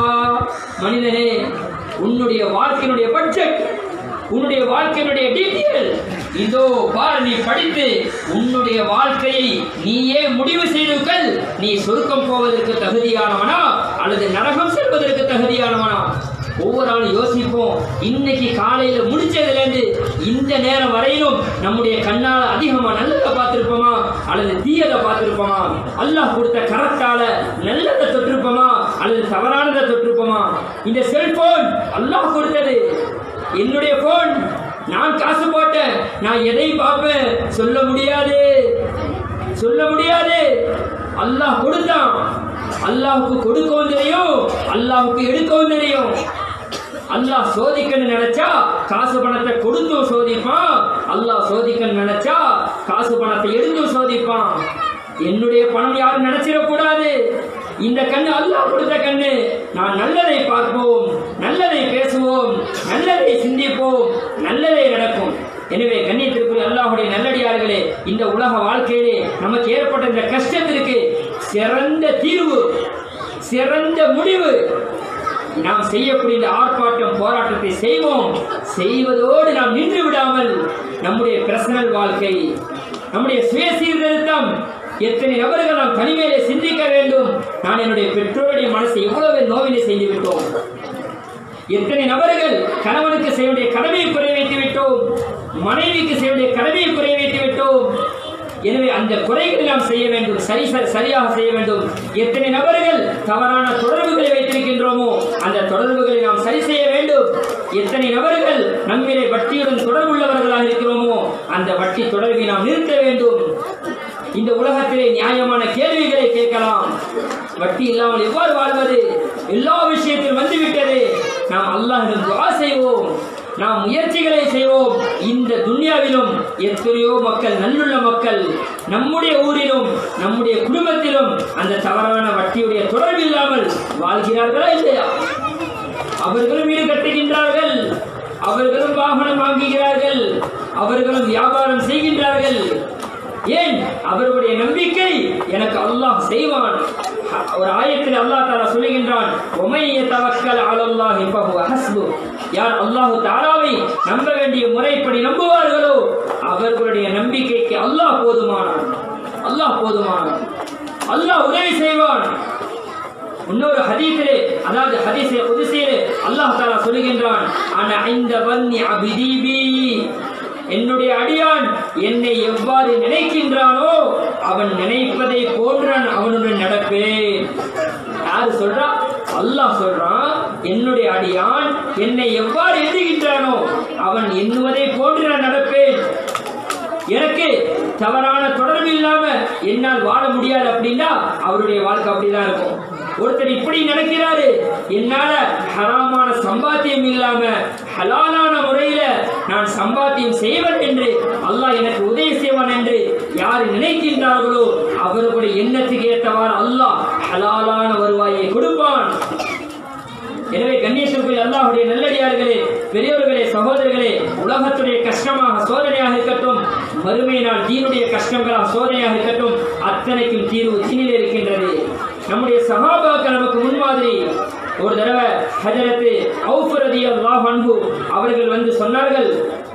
மனிதனே உன்னுடைய வாழ்க்கையினுடைய பட்ஜெட் உன்னுடைய வாழ்க்கையினுடைய டீட்டெயில் இதோ பார் நீ படித்து உன்னுடைய வாழ்க்கையை நீயே முடிவு செய்து கொள் நீ சொர்க்கம் போவதற்கு தகுதியானவனா அல்லது நரகம் செல்வதற்கு தகுதியானவனா ஒவ்வொரு ஆளும் யோசிப்போம் இன்னைக்கு காலையில முடிச்சதுல இருந்து இந்த நேரம் வரையிலும் நம்முடைய கண்ணால அதிகமா நல்லதை பார்த்திருப்போமா அல்லது தீயதை பார்த்திருப்போமா அல்லாஹ் கொடுத்த கரத்தால நல்லதை தொட்டிருப்போமா அல்லது தவறானதை தொட்டிருப்போமா இந்த செல்போன் அல்லாஹ் கொடுத்தது என்னுடைய போன் நான் காசு போட்டேன் நான் எதை பார்ப்பேன் சொல்ல முடியாது சொல்ல முடியாது அல்லாஹ் கொடுத்தான் அல்லாஹ்வுக்கு கொடுக்கவும் தெரியும் அல்லாஹ்வுக்கு எடுக்கவும் தெரியும் அல்லாஹ் சோதிக்கன்னு நினைச்சா காசு பணத்தை கொடுத்தும் சோதிப்பான் அல்லாஹ் சோதிக்கன்னு நினைச்சா காசு பணத்தை எடுத்தும் சோதிப்பான் என்னுடைய பணம் யாரும் நினைச்சிடக்கூடாது இந்த கண்ணு அல்லாஹ் கொடுத்த கண்ணு நான் நல்லதை பார்ப்போம் நல்லதை பேசுவோம் நல்லதை சிந்திப்போம் நல்லதை நடக்கும் எனவே கண்ணியத்திற்குரிய அல்லாஹுடைய நல்லடியார்களே இந்த உலக வாழ்க்கையிலே நமக்கு ஏற்பட்ட இந்த கஷ்டத்திற்கு சிறந்த தீர்வு சிறந்த முடிவு நாம் செய்யக்கூடிய இந்த ஆர்ப்பாட்டம் போராட்டத்தை செய்வோம் செய்வதோடு நாம் நின்று விடாமல் நம்முடைய பர்சனல் வாழ்க்கை நம்முடைய சுய சீர்திருத்தம் எத்தனை நபர்கள் நாம் தனிமையிலே சிந்திக்க வேண்டும் நான் என்னுடைய பெற்றோருடைய மனசை எவ்வளவு நோவினை செய்து விட்டோம் எத்தனை நபர்கள் கணவனுக்கு செய்ய வேண்டிய கடமையை குறை வைத்து விட்டோம் மனைவிக்கு செய்ய வேண்டிய கடமையை குறை வைத்து விட்டோம் எனவே அந்த குறைகளை நாம் செய்ய வேண்டும் சரி ச- சரியாக செய்ய வேண்டும் எத்தனை நபர்கள் தவறான தொடர்புகளை வைத்திருக்கின்றோமோ அந்த தொடர்புகளை நாம் சரி செய்ய வேண்டும் எத்தனை நபர்கள் நம்மிலே வட்டியுடன் தொடர்புள்ளவர்களாக இருக்கிறோமோ அந்த வட்டி தொடர்பை நாம் நிறுத்த வேண்டும் இந்த உலகத்திலே நியாயமான கேள்விகளை கேட்கலாம் வட்டி இல்லாமல் எவ்வாறு வாழ்வது எல்லா விஷயத்திலும் வந்துவிட்டது நாம் அல்லாஹிடம் துஆ செய்வோம் நாம் முயற்சிகளை செய்வோம் இந்த துன்யாவிலும் எத்தனையோ மக்கள் நல்லுள்ள மக்கள் நம்முடைய ஊரிலும் நம்முடைய குடும்பத்திலும் அந்த தவறான வட்டியுடைய தொடர்பு இல்லாமல் வாழ்கிறார்களா இல்லையா அவர்களும் வீடு கட்டுகின்றார்கள் அவர்களும் வாகனம் வாங்குகிறார்கள் அவர்களும் வியாபாரம் செய்கின்றார்கள் ஏன் அவர்களுடைய நம்பிக்கை எனக்கு அல்லாஹ் செய்வான் ஒரு ஆயத்தில் அல்லாஹ் தாலா சொல்லுகின்றான் உமைய தவக்கல் அலல்லாஹி ஃபஹுவ ஹஸ்பு யார் அல்லாஹ் தாலாவை நம்ப வேண்டிய முறைப்படி நம்புவார்களோ அவர்களுடைய நம்பிக்கைக்கு அல்லாஹ் போதுமானான் அல்லாஹ் போதுமானான் அல்லாஹ் உதவி செய்வான் இன்னொரு ஹதீஸிலே அதாவது ஹதீஸே குதிசியிலே அல்லாஹ் தாலா சொல்லுகின்றான் அன ஐந்த வன்னி அபிதீபி என்னுடைய அடியான் என்னை எவ்வாறு நினைக்கின்றானோ அவன் நினைப்பதை போன்று நான் அவனுடன் நடப்பேன் யாரு சொல்றா அல்லாஹ் சொல்றான் என்னுடைய அடியான் என்னை எவ்வாறு எண்ணுகின்றானோ அவன் எண்ணுவதை போன்று நான் நடப்பேன் எனக்கு தவறான தொடர்பு இல்லாம என்னால் வாழ முடியாது அப்படின்னா அவருடைய வாழ்க்கை அப்படிதான் இருக்கும் ஒருத்தர் இப்படி நினைக்கிறாரு என்னால ஹராமான சம்பாத்தியம் இல்லாம ஹலாலான முறையில நான் சம்பாத்தியம் செய்வேன் என்று அல்லாஹ் எனக்கு உதவி செய்வான் என்று யார் நினைக்கின்றார்களோ அவர்களுடைய எண்ணத்துக்கு ஏற்றவாறு அல்லாஹ் ஹலாலான வருவாயை கொடுப்பான் எனவே கண்ணியத்திற்குரிய அல்லாஹுடைய நல்லடியார்களே பெரியவர்களே சகோதரர்களே உலகத்துடைய கஷ்டமாக சோதனையாக இருக்கட்டும் மறுமை நாள் தீனுடைய கஷ்டங்களாக சோதனையாக இருக்கட்டும் அத்தனைக்கும் தீர்வு தீனில் இருக்கின்றது நம்முடைய சகாபாக்கள் நமக்கு முன்மாதிரி ஒரு தடவை ஹஜரத்து அவுஃபரதி அல்லாஹ் அன்பு அவர்கள் வந்து சொன்னார்கள்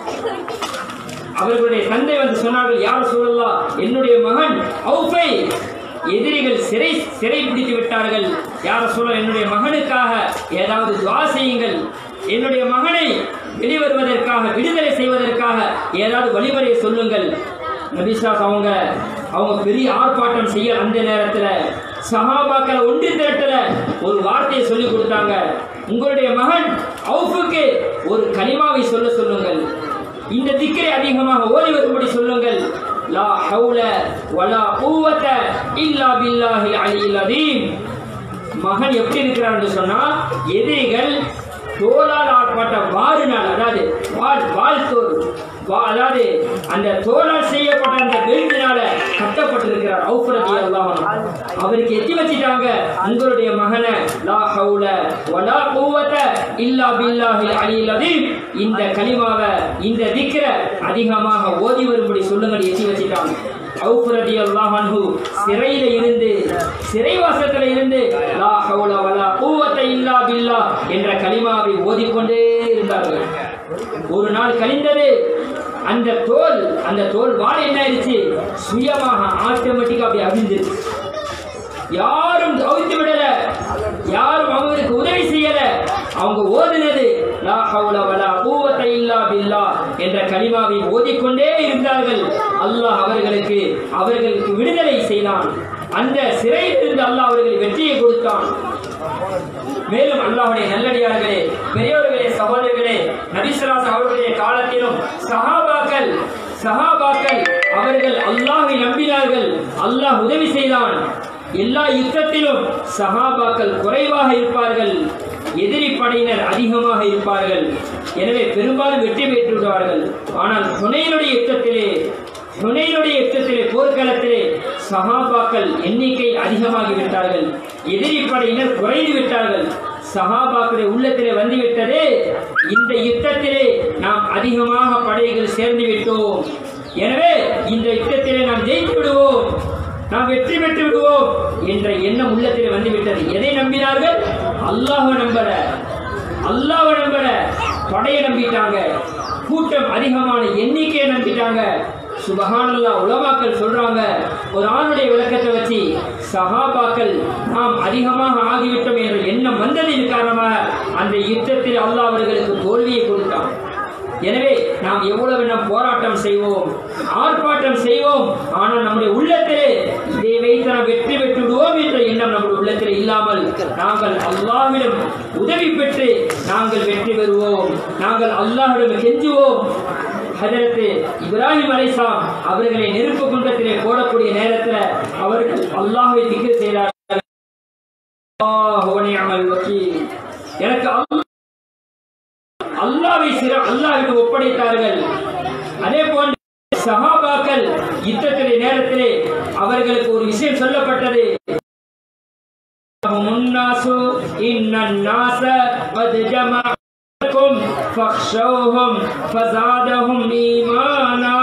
அவர்களுடைய தந்தை வந்து சொன்னார்கள் யார் சொல்லலாம் என்னுடைய மகன் அவுஃபை எதிரிகள் சிறை சிறை பிடித்து விட்டார்கள் யார சொல்ல என்னுடைய மகனுக்காக ஏதாவது துவா செய்யுங்கள் என்னுடைய மகனை வெளிவருவதற்காக விடுதலை செய்வதற்காக ஏதாவது வழிமுறையை சொல்லுங்கள் நபிசாஸ் அவங்க அவங்க பெரிய ஆர்ப்பாட்டம் செய்ய அந்த நேரத்துல சஹாபாக்களை ஒன்று திரட்டல ஒரு வார்த்தையை சொல்லி கொடுத்தாங்க உங்களுடைய மகன் அவுஃபுக்கு ஒரு கனிமாவை சொல்ல சொல்லுங்கள் இந்த திக்கரை அதிகமாக ஓதி வரும்படி சொல்லுங்கள் லா ஹவுல வலா குவத இல்லா பில்லாஹில் அலியில் அதீம் மகன் எப்படி இருக்கிறார் என்று சொன்னா எதிரிகள் தோலால் ஆட்பட்ட வாரினால் அதாவது வால் வால் தோல் வா- அதாவது அந்த தோலால் செய்யப்பட்ட அந்த பெல்ட்டினால கட்டப்பட்டிருக்கிறார் ஔஃபரதி அல்லாஹ் அவருக்கு எத்தி வச்சிட்டாங்க உங்களுடைய மகனை லா ஹவுல வலா குவத இல்லா பில்லாஹில் அலியில் அதீம் இந்த கலிமாவை இந்த திக்ர அதிகமாக ஓதி வரும்படி சொல்லுங்கள் எத்தி வச்சிட்டாங்க அவுஃபரதி அல்லாஹ் அன்ஹு சிறையில இருந்து சிறைவாசத்துல இருந்து லா ஹவுல வலா குவத்த இல்லா பில்லா என்ற கலிமாவை ஓதிக்கொண்டே இருந்தார்கள் ஒரு நாள் கழிந்தது அந்த தோல் அந்த தோல் வாள் என்ன ஆயிடுச்சு சுயமாக ஆட்டோமேட்டிக்கா அப்படி அவிழ்ந்துருச்சு யாரும் கவித்து விடல யாரும் அவங்களுக்கு உதவி செய்யல அவங்க ஓதினது லா ஹவுல வலா குவத்த இல்லா பில்லா என்ற கலிமாவை ஓதிக்கொண்டே இருந்தார்கள் அல்லாஹ் அவர்களுக்கு அவர்களுக்கு விடுதலை செய்தான் அந்த சிறையில் இருந்து அல்லாஹ் அவர்களுக்கு வெற்றியை கொடுத்தான் மேலும் அல்லாஹ்வுடைய நல்லடியார்களே பெரியவர்களே சகோதரர்களே நபிசுராஸ் அவர்களுடைய காலத்திலும் சஹாபாக்கள் சஹாபாக்கள் அவர்கள் அல்லாஹ்வை நம்பினார்கள் அல்லாஹ் உதவி செய்தான் எல்லா யுத்தத்திலும் சஹாபாக்கள் குறைவாக இருப்பார்கள் எதிரி படையினர் அதிகமாக இருப்பார்கள் எனவே பெரும்பாலும் வெற்றி பெற்று விடுவார்கள் ஆனால் ஹுனைனுடைய யுத்தத்திலே ஹுனைனுடைய யுத்தத்திலே போர்க்களத்திலே சஹாபாக்கள் எண்ணிக்கை அதிகமாகி விட்டார்கள் எதிரி படையினர் குறைந்து விட்டார்கள் சஹாபாக்களுடைய உள்ளத்திலே வந்துவிட்டது இந்த யுத்தத்திலே நாம் அதிகமாக படைகள் சேர்ந்து விட்டோம் எனவே இந்த யுத்தத்திலே நாம் ஜெயித்து விடுவோம் நாம் வெற்றி பெற்று விடுவோம் என்ற எண்ணம் உள்ளத்திலே வந்துவிட்டது எதை நம்பினார்கள் அல்லாஹ்வை நம்பல அல்லாஹ்வை நம்பல படையை நம்பிட்டாங்க கூட்டம் அதிகமான எண்ணிக்கையை நம்பிட்டாங்க சுபஹானல்லாஹ் உலமாக்கள் சொல்றாங்க ஒரு ஆணுடைய விளக்கத்தை வச்சு சஹாபாக்கள் நாம் அதிகமாக ஆகிவிட்டோம் என்ற எண்ணம் வந்ததின் காரணமாக அந்த யுத்தத்தில் அல்லாஹ் அவர்களுக்கு தோல்வியை கொடுத்தான் எனவே நாம் எவ்வளவு நாம் போராட்டம் செய்வோம் ஆர்ப்பாட்டம் செய்வோம் ஆனால் நம்முடைய உள்ளத்திலே இதை வைத்து நாம் வெற்றி பெற்று விடுவோம் என்ற எண்ணம் நம்முடைய உள்ளத்தில் இல்லாமல் நாங்கள் அல்லாஹ்விடம் உதவி பெற்று நாங்கள் வெற்றி பெறுவோம் நாங்கள் அல்லாஹ்விடம் கெஞ்சுவோம் ஹஜரத்து இப்ராஹிம் அலைசாம் அவர்களை நெருப்பு குண்டத்திலே போடக்கூடிய நேரத்தில் அவர்கள் அல்லாஹ்வை திக்ர் செய்தார்கள் அல்லாஹ் வ நிஅமல் வக்கீல். எனக்கு அல்லாஹ் அல்லாவை சிற அல்லாஹ்விற்கு ஒப்படைத்தார்கள் அதே போன்று சஹாபாக்கள் யுத்தத்திலே நேரத்திலே அவர்களுக்கு ஒரு விஷயம் சொல்லப்பட்டது هم الناس إن الناس قد جمعوا لكم فاخشوهم فزادهم إيمانا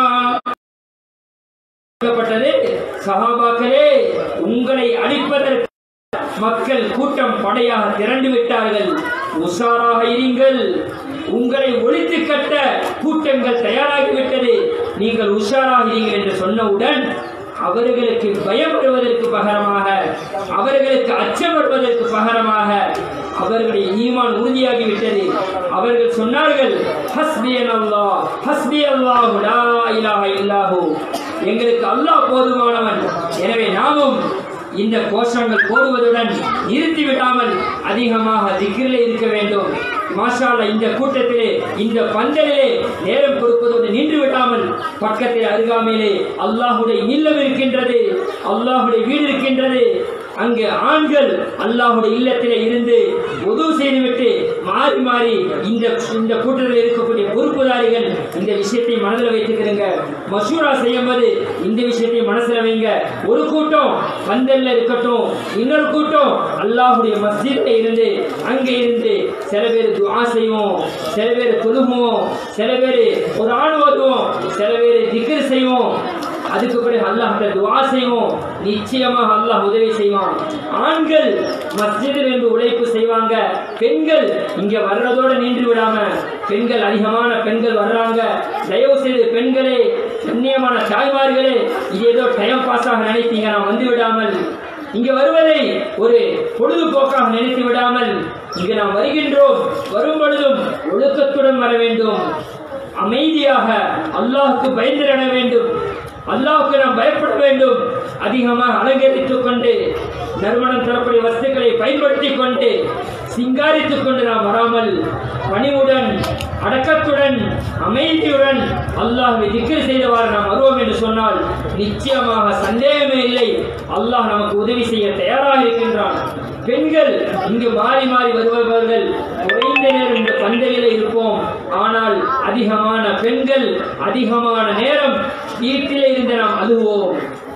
சொல்லப்பட்டது சஹாபாக்களே உங்களை அழிப்பதற்கு மக்கள் கூட்டம் படையாக திரண்டு விட்டார்கள் உஷாராக இருங்கள் உங்களை ஒழித்து கட்ட கூட்டங்கள் தயாராகிவிட்டது நீங்கள் உஷாராக இருங்கள் என்று சொன்னவுடன் அவர்களுக்கு பயம் வருவதற்கு பகரமாக அவர்களுக்கு அச்சம் வருவதற்கு பகரமாக அவர்களுடைய ஈமான் உறுதியாகிவிட்டது அவர்கள் சொன்னார்கள் ஹஸ்பியன் அல்லாஹ் ஹஸ்பி அல்லாஹு லா இலாஹ இல்லாஹு எங்களுக்கு அல்லாஹ் போதுமானவன் எனவே நாமும் இந்த கோஷங்கள் போடுவதுடன் நிறுத்தி விடாமல் அதிகமாக திக்கிரிலே இருக்க வேண்டும் மாஷால இந்த கூட்டத்திலே இந்த பந்தலிலே நேரம் கொடுப்பதோடு நின்று விடாமல் பக்கத்தில் அருகாமையிலே அல்லாஹுடைய இல்லம் இருக்கின்றது அல்லாஹுடைய வீடு இருக்கின்றது அங்கு ஆண்கள் அல்லாஹுடைய இல்லத்திலே இருந்து உதவு செய்துவிட்டு மாறி மாறி இந்த இந்த கூட்டத்தில் இருக்கக்கூடிய பொறுப்புதாரிகள் இந்த விஷயத்தை மனதில் வைத்துக்கிறங்க மசூரா செய்யும்போது இந்த விஷயத்தை மனசுல வைங்க ஒரு கூட்டம் பந்தல்ல இருக்கட்டும் இன்னொரு கூட்டம் அல்லாஹுடைய மஸ்ஜித்ல இருந்து அங்கே இருந்து சில பேர் துஆ செய்வோம் சில பேர் தொழுவோம் சில பேர் ஒரு ஆண் ஓதுவோம் சில பேர் திக்ர் செய்வோம் அதுக்கு பிறகு அல்லாஹ்ட்ட துஆ செய்வோம் நிச்சயமாக அல்லாஹ் உதவி செய்வான் ஆண்கள் மஸ்ஜிதில் இருந்து உழைப்பு செய்வாங்க பெண்கள் இங்க வர்றதோட நின்று விடாம பெண்கள் அதிகமான பெண்கள் வர்றாங்க தயவு செய்து பெண்களே கண்ணியமான தாய்மார்களே இது ஏதோ டைம் பாஸாக நினைத்தீங்க நான் வந்து விடாமல் இங்க வருவதை ஒரு பொழுதுபோக்காக நினைத்து விடாமல் இங்கு நாம் வருகின்றோம் வரும் பொழுதும் ஒழுக்கத்துடன் வர வேண்டும் அமைதியாக அல்லாஹுக்கு பயந்திட வேண்டும் அல்லாஹுக்கு நாம் பயப்பட வேண்டும் அதிகமாக அலங்கரித்துக் கொண்டு நறுமணம் தரக்கூடிய வஸ்துக்களை பயன்படுத்திக் கொண்டு சிங்காரித்துக் கொண்டு நாம் வராமல் பணிவுடன் அடக்கத்துடன் அமைதியுடன் அல்லாஹ்வை திக்ர் செய்தவாறு நாம் வருவோம் என்று சொன்னால் நிச்சயமாக சந்தேகமே இல்லை அல்லாஹ் நமக்கு உதவி செய்ய தயாராக இருக்கின்றான் பெண்கள் இங்கு மாறி மாறி வருபவர்கள் குறைந்த நேரம் இந்த பந்தலில் இருப்போம் ஆனால் அதிகமான பெண்கள் அதிகமான நேரம் வீட்டிலே இருந்து நாம் அழுவோம்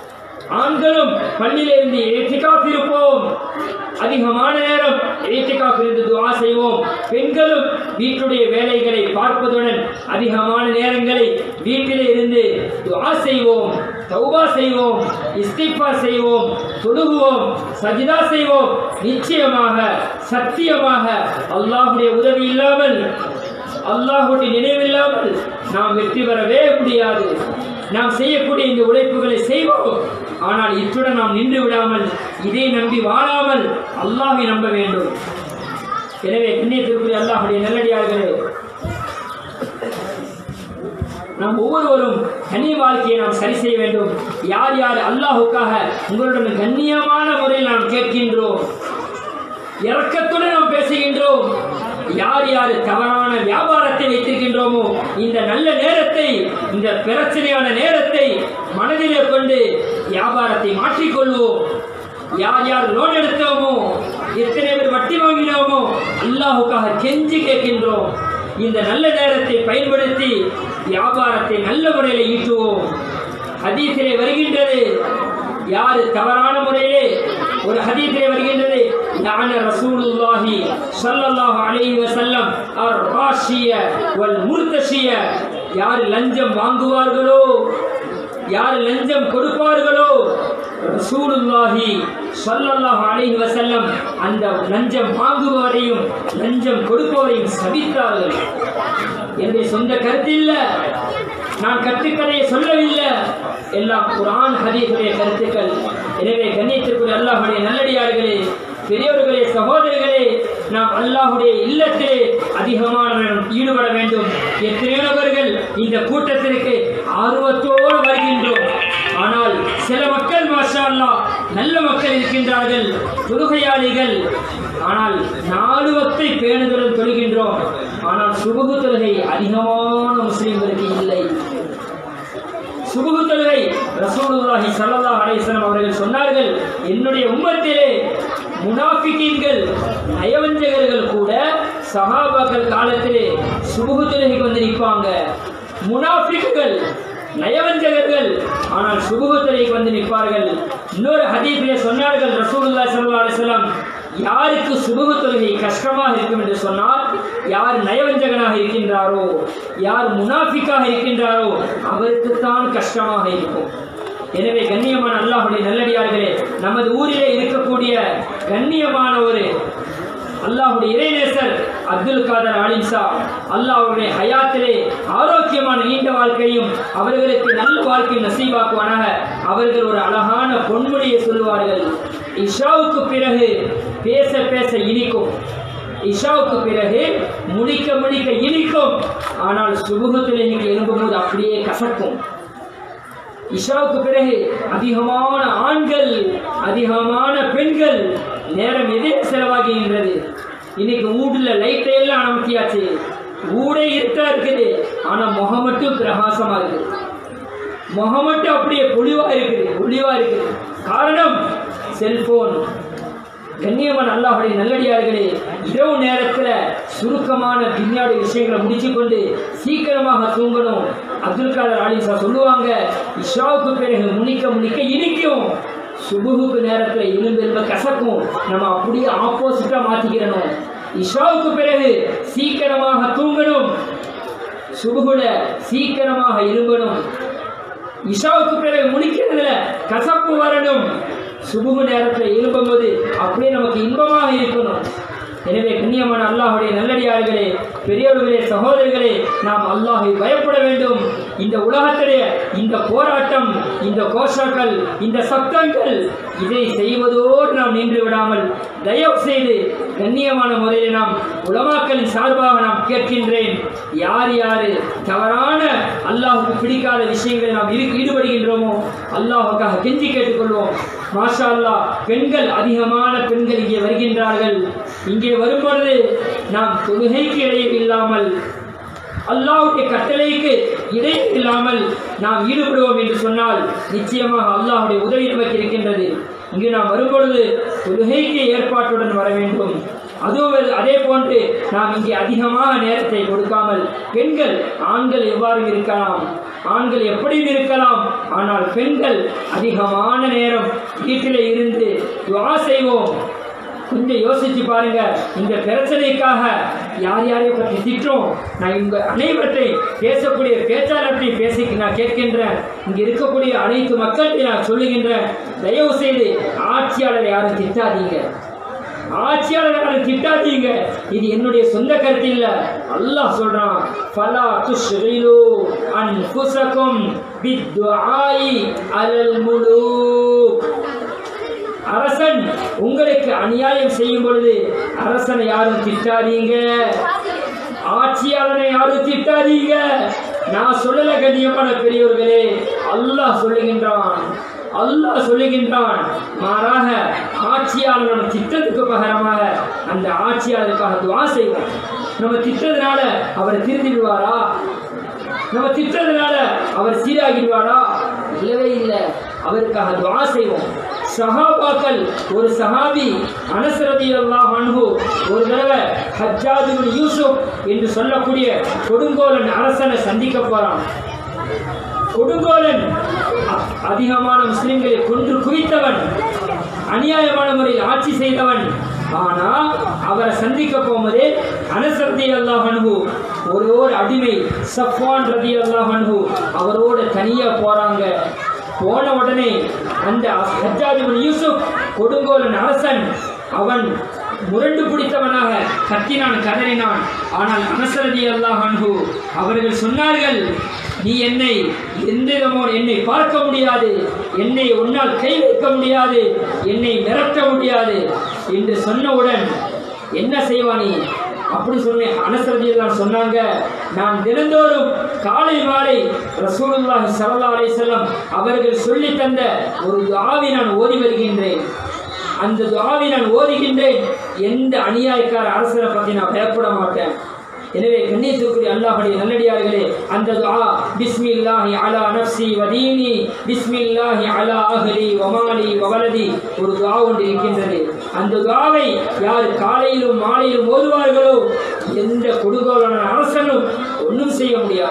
ஆண்களும் பள்ளியில இருந்து ஏற்றிக்காப் இருப்போம் அதிகமான நேரம் ஏற்றிக்காப் இருந்து துவா செய்வோம் பெண்களும் வீட்டுடைய வேலைகளை பார்ப்பதுடன் அதிகமான நேரங்களை வீட்டிலே இருந்து துவா செய்வோம் தௌபா செய்வோம் இஸ்திஃபா செய்வோம் தொழுகுவோம் சஜிதா செய்வோம் நிச்சயமாக சத்தியமாக அல்லாஹுடைய உதவி இல்லாமல் அல்லாஹுடைய நினைவில்லாமல் நாம் வெற்றி பெறவே முடியாது நாம் செய்யக்கூடிய இந்த உழைப்புகளை செய்வோம் ஆனால் இத்துடன் நாம் நின்று விடாமல் இதை நம்பி வாழாமல் அல்லாஹை நம்ப வேண்டும் எனவே கண்ணியத்திற்குரிய அல்லாஹுடைய நல்லடியார்களே நாம் ஒவ்வொருவரும் தனி வாழ்க்கையை நாம் சரி செய்ய வேண்டும் யார் யார் அல்லாஹுக்காக உங்களுடன் கண்ணியமான முறையில் நாம் கேட்கின்றோம் இரக்கத்துடன் நாம் பேசுகின்றோம் யார் யார் தவறான வியாபாரத்தை வைத்திருக்கின்றோமோ இந்த நல்ல நேரத்தை இந்த பிரச்சனையான நேரத்தை மனதிலே கொண்டு வியாபாரத்தை மாற்றிக்கொள்வோம் யார் யார் லோன் எடுத்தோமோ எத்தனை பேர் வட்டி வாங்கினோமோ அல்லாஹுக்காக கெஞ்சி கேட்கின்றோம் இந்த நல்ல நேரத்தை பயன்படுத்தி வியாபாரத்தை நல்ல முறையில் ஈட்டுவோம் ஹதீஸிலே வருகின்றது யாரு தவறான முறையிலே ஒரு ஹதீஸிலே வருகின்றது லான ரசூலுல்லாஹி ஸல்லல்லாஹு அலைஹி வஸல்லம் அர் ராஷிய வல் முர்தஷிய யார் லஞ்சம் வாங்குவார்களோ யார் லஞ்சம் கொடுப்பார்களோ ரசூலுல்லாஹி ஸல்லல்லாஹு அலைஹி வஸல்லம் அந்த லஞ்சம் வாங்குபவரையும் லஞ்சம் கொடுப்பவரையும் சபித்தார்கள் என்னுடைய சொந்த கருத்து இல்ல நான் கட்டுக்கதையை சொல்லவில்லை எல்லாம் குரான் ஹதீஸுடைய கருத்துக்கள் எனவே கண்ணியத்திற்குரிய அல்லாஹுடைய நல்லடியார்களே பெரியவர்களே சகோதரர்களே நாம் அல்லாஹுடைய இல்லத்திலே அதிகமான நேரம் ஈடுபட வேண்டும் எத்தனையோ நபர்கள் இந்த கூட்டத்திற்கு ஆர்வத்தோடு வருகின்றோம் ஆனால் சில மக்கள் மாஷா அல்லாஹ் நல்ல மக்கள் இருக்கின்றார்கள் தொழுகையாளிகள் ஆனால் நாலு வத்தை பேணுதலுடன் தொழுகின்றோம் ஆனால் சுபகு தொழுகை அதிகமான முஸ்லிம்களுக்கு இல்லை சுபுகு தொழுகை ரசூலுல்லாஹி ஸல்லல்லாஹு அலைஹி வஸல்லம் அவர்கள் சொன்னார்கள் என்னுடைய உம்மத்திலே முனாஃபிகீன்கள் நயவஞ்சகர்கள் கூட சஹாபாக்கள் காலத்திலே சுபுகு தொழுகைக்கு வந்து நிற்பாங்க முனாஃபிக்குகள் நயவஞ்சகர்கள் ஆனால் சுபுகு தொழுகைக்கு வந்து நிற்பார்கள் இன்னொரு ஹதீஸிலே சொன்னார்கள் ரசூலுல்லாஹி ஸல்லல்லாஹு அலைஹி வஸல்லம் யாருக்கு சுபுக தொழுகை கஷ்டமாக இருக்கும் என்று சொன்னால் யார் நயவஞ்சகனாக இருக்கின்றாரோ யார் முனாஃபிக்காக இருக்கின்றாரோ அவருக்குத்தான் கஷ்டமாக இருக்கும் எனவே கண்ணியமான அல்லாஹுடைய நல்லடியார்களே நமது ஊரிலே இருக்கக்கூடிய கண்ணியமான ஒரு அல்லாஹுடைய இறைநேசர் அப்துல் காதர் ஆலிம் ஷா அல்லாஹ் அவருடைய ஹயாத்திலே ஆரோக்கியமான நீண்ட வாழ்க்கையும் அவர்களுக்கு நல்ல வாழ்க்கை நசீவாக்குவானாக அவர்கள் ஒரு அழகான பொன்மொழியை சொல்லுவார்கள் இஷாவுக்கு பிறகு பேச பேச இனிக்கும் இஷாவுக்கு பிறகு முடிக்க முடிக்க இனிக்கும் ஆனால் சுபுகத்திலே நீங்கள் எழும்பும்போது அப்படியே கசக்கும் இஷாவுக்கு பிறகு அதிகமான ஆண்கள் அதிகமான பெண்கள் நேரம் எதே செலவாகின்றது இன்னைக்கு வீடுல லைட்டை எல்லாம் அமர்த்தியாச்சு ஊடே இருட்டா இருக்குது ஆனா முகம் மட்டும் பிரகாசமா இருக்குது முகம் மட்டும் அப்படியே பொலிவா இருக்குது ஒளிவா இருக்குது காரணம் செல்போன் கண்ணியமான அல்லாஹுடைய நல்லடியார்களே இரவு நேரத்துல சுருக்கமான பின்னாடி விஷயங்களை முடிச்சு கொண்டு சீக்கிரமாக தூங்கணும் அப்துல் காதர் ஆலிசா சொல்லுவாங்க இஷாவுக்கு பிறகு முனிக்க முனிக்க இனிக்கும் சுபுகுக்கு நேரத்துல எலும்பெலும்ப கசக்கும் நம்ம அப்படியே ஆப்போசிட்டா மாத்திக்கிறணும் இஷாவுக்கு பிறகு சீக்கிரமாக தூங்கணும் சுபுகுல சீக்கிரமாக இரும்பணும் இஷாவுக்கு பிறகு முடிக்கிறதுல கசப்பு வரணும் சுபுகு நேரத்தில் எழும்பும்போது அப்படியே நமக்கு இன்பமாக இருக்கணும் எனவே கண்ணியமான அல்லாஹுடைய நல்லடியார்களே பெரியவர்களே சகோதரர்களே நாம் அல்லாஹை பயப்பட வேண்டும் இந்த உலகத்திலே இந்த போராட்டம் இந்த கோஷங்கள் இந்த சப்தங்கள் இதை செய்வதோடு நாம் நின்று விடாமல் தயவு செய்து கண்ணியமான முறையில் நாம் உலமாக்களின் சார்பாக நாம் கேட்கின்றேன் யார் யார் தவறான அல்லாஹுக்கு பிடிக்காத விஷயங்களை நாம் ஈடு- ஈடுபடுகின்றோமோ அல்லாஹுக்காக கெஞ்சி கேட்டுக்கொள்வோம் மாஷா அல்லாஹ் பெண்கள் அதிகமான பெண்கள் இங்கே வருகின்றார்கள் இங்கே வரும்பொழுது நாம் தொழுகைக்கு இடையே இல்லாமல் அல்லாஹ்வுடைய கட்டளைக்கு இடையே இல்லாமல் நாம் ஈடுபடுவோம் என்று சொன்னால் நிச்சயமாக அல்லாஹ்வுடைய உதவி நமக்கு இருக்கின்றது இங்கு நாம் வரும்பொழுது தொழுகைக்கு ஏற்பாட்டுடன் வர வேண்டும் அதுவும் அதே போன்று நாம் இங்கே அதிகமாக நேரத்தை கொடுக்காமல் பெண்கள் ஆண்கள் எவ்வாறு இருக்கலாம் ஆண்கள் எப்படியும் இருக்கலாம் ஆனால் பெண்கள் அதிகமான நேரம் வீட்டிலே இருந்து துவா செய்வோம் கொஞ்சம் யோசிச்சு பாருங்க இந்த பிரச்சனைக்காக யார் யாரையும் பற்றி திட்டோம் நான் இங்க அனைவற்றையும் பேசக்கூடிய பேச்சாளர்களையும் பேசி நான் கேட்கின்றேன் இங்க இருக்கக்கூடிய அனைத்து மக்கள்கிட்ட நான் சொல்லுகின்றேன் தயவு செய்து ஆட்சியாளரை யாரும் திட்டாதீங்க ஆட்சியாளரை யாரும் திட்டாதீங்க இது என்னுடைய சொந்த கருத்து இல்ல அல்லாஹ் சொல்றான் ஃபலா துஷ்கிலு அன்ஃபுஸகும் பித்துஆஇ அலல் முலூக் அரசன் உங்களுக்கு அநியாயம் செய்யும் பொழுது அரசனை யாரும் திட்டாதீங்க ஆட்சியாளனை யாரும் திட்டாதீங்க நான் சொல்லல கண்ணியமான பெரியவர்களே அல்லாஹ் சொல்லுகின்றான் அல்லாஹ் சொல்லுகின்றான் மாறாக ஆட்சியாளர் திட்டத்துக்கு பகரமாக அந்த ஆட்சியாளருக்காக துவா செய்வோம் நம்ம திட்டத்தினால அவர் திருந்திடுவாரா நம்ம திட்டத்தினால அவர் சீராகிடுவாரா இல்லவே இல்லை அவருக்காக துவா செய்வோம் சஹாபாக்கள் ஒரு சஹாபி அனசரதி அல்லாஹ் அன்ஹு ஒரு தடவை ஹஜ்ஜாஜ் இப்னு யூசுப் என்று சொல்லக்கூடிய கொடுங்கோலன் அரசனை சந்திக்க போறான் கொடுங்கோலன் அ- அதிகமான முஸ்லிம்களை கொன்று குவித்தவன் அநியாயமான முறையில் ஆட்சி செய்தவன் ஆனா அவரை சந்திக்க போகும்போதே அனஸ் ரதி அல்லாஹ் அன்ஹு ஒரு ஒரு அடிமை சஃப்வான் ரதி அல்லாஹ் அன்ஹு அவரோட தனியா போறாங்க போன உடனே அந்த ஹஜ்ஜாஜ் இப்னு யூசுப் கொடுங்கோலன் அரசன் அவன் முரண்டு பிடித்தவனாக கத்தினான் கதறினான் ஆனால் அனசரதி அல்லாஹ் அன்ஹு அவர்கள் சொன்னார்கள் நீ என்னை எந்த விதமோ என்னை பார்க்க முடியாது என்னை உன்னால் கை வைக்க முடியாது என்னை மிரட்ட முடியாது என்று சொன்னவுடன் என்ன செய்வா நீ அப்படி சொன்னேன் அனசரதியெல்லாம் சொன்னாங்க நான் தினந்தோறும் காலை மாலை ரசூலுல்லாஹி ஸல்லல்லாஹு அலைஹி வஸல்லம் அவர்கள் சொல்லி தந்த ஒரு துஆவை நான் ஓதி வருகின்றேன் அந்த துஆவை நான் ஓதுகின்றேன் எந்த அநியாயக்கார அரசரை பற்றி நான் பயப்பட மாட்டேன் எனவே கண்ணியத்திற்குரிய அல்லாஹுடைய நல்லடியார்களே அந்த துஆ பிஸ்மில்லாஹி அலா நஃப்ஸி வ தீனி பிஸ்மில்லாஹி அலா அஹ்லி வ மாலி வ வலதி ஒரு துஆ ஒன்று இருக்கின்றது அந்த துஆவை யார் காலையிலும் மாலையிலும் ஓதுவார்களோ எந்த கொடுகோலான அரசனும் ஒன்றும் செய்ய முடியாது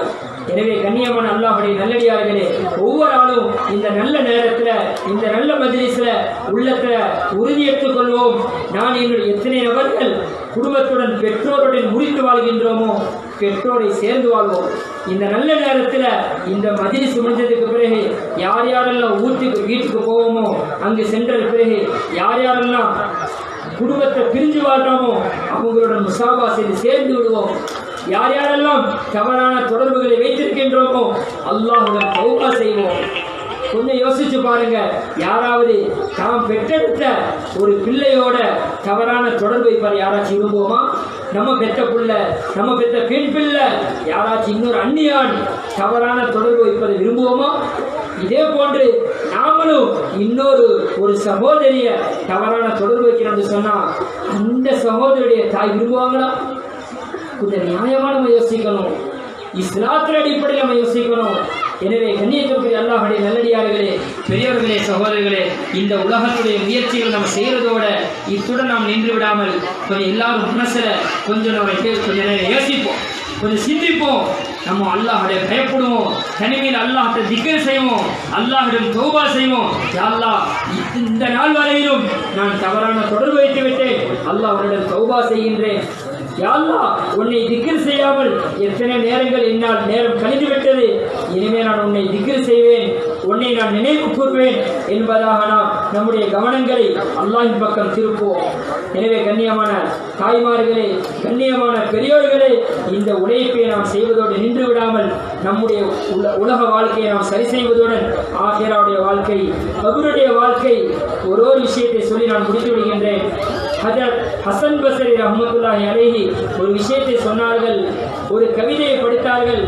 எனவே கண்ணியமான அல்லாஹுடைய நல்லடியார்களே ஒவ்வொரு ஆளும் இந்த நல்ல நேரத்துல இந்த நல்ல மஜ்லிஸ்ல உள்ளத்துல உறுதி எடுத்துக் கொள்வோம் நான் என்னுடைய எத்தனை நபர்கள் குடும்பத்துடன் பெற்றோருடன் முறித்து வாழ்கின்றோமோ பெற்றோரை சேர்ந்து வாழ்வோம் இந்த நல்ல நேரத்துல இந்த மஜ்லிஸ் முடிஞ்சதுக்கு பிறகு யார் யாரெல்லாம் ஊட்டுக்கு வீட்டுக்கு போவோமோ அங்கு சென்றது பிறகு யார் யாரெல்லாம் குடும்பத்தை பிரிஞ்சு வாழ்றோமோ அவங்களோட முசாபா செய்து சேர்ந்து விடுவோம் யார் யாரெல்லாம் தவறான தொடர்புகளை வைத்திருக்கின்றோமோ அல்லாஹுடன் தௌபா செய்வோம் கொஞ்சம் யோசிச்சு பாருங்க யாராவது தாம் பெற்றெடுத்த ஒரு பிள்ளையோட தவறான தொடர்பு வைப்பதை யாராச்சும் விரும்புவோமா நம்ம பெற்ற பிள்ளை நம்ம பெற்ற பெண் பிள்ளை யாராச்சும் இன்னொரு அந்நியான் தவறான தொடர்பு வைப்பதை விரும்புவோமா இதே போன்று நாமளும் இன்னொரு ஒரு சகோதரிய தவறான தொடர்பு வைக்கிறோம்னு சொன்னா அந்த சகோதரியுடைய தாய் விரும்புவாங்களா கொஞ்சம் நியாயமா நம்ம யோசிக்கணும் இஸ்லாத்தின் அடிப்படையில் நம்ம யோசிக்கணும் எனவே கண்ணியத்திற்குரிய அல்லாஹுடைய நல்லடியார்களே பெரியவர்களே சகோதரர்களே இந்த உலகத்துடைய முயற்சிகள் நம்ம செய்யறதோட இத்துடன் நாம் நின்று விடாமல் கொஞ்சம் எல்லாரும் மனசுல கொஞ்சம் நம்ம கே- கொஞ்சம் நேரம் யோசிப்போம் கொஞ்சம் சிந்திப்போம் நம்ம அல்லாஹுடைய பயப்படுவோம் தனிமையில் அல்லாஹ்ட்ட திக்கர் செய்வோம் அல்லாஹிடம் தௌபா செய்வோம் யா அல்லாஹ் இந்த நாள் வரையிலும் நான் தவறான தொடர்பு வைத்து விட்டேன் அல்லாஹ் உன்னிடம் தௌபா செய்கின்றேன் யா அல்லாஹ் உன்னை திக்ர் செய்யாமல் எத்தனை நேரங்கள் என்னால் நேரம் கழிந்து விட்டது இனிமே நான் உன்னை திக்ர் செய்வேன் உன்னை நான் நினைவு கூறுவேன் என்பதாக நாம் நம்முடைய கவனங்களை அல்லாஹின் பக்கம் திருப்புவோம் எனவே கண்ணியமான தாய்மார்களே கண்ணியமான பெரியோர்களே இந்த உழைப்பை நாம் செய்வதோடு நின்று விடாமல் நம்முடைய உல- உலக வாழ்க்கையை நாம் சரி செய்வதுடன் ஆசிராவுடைய வாழ்க்கை கபருடைய வாழ்க்கை ஒரு ஒரு விஷயத்தை சொல்லி நான் முடித்து விடுகின்றேன் ஹஜரத் ஹசன் பசரி ரஹமத்துல்லாஹி அலைஹி ஒரு விஷயத்தை சொன்னார்கள் ஒரு கவிதையை படித்தார்கள்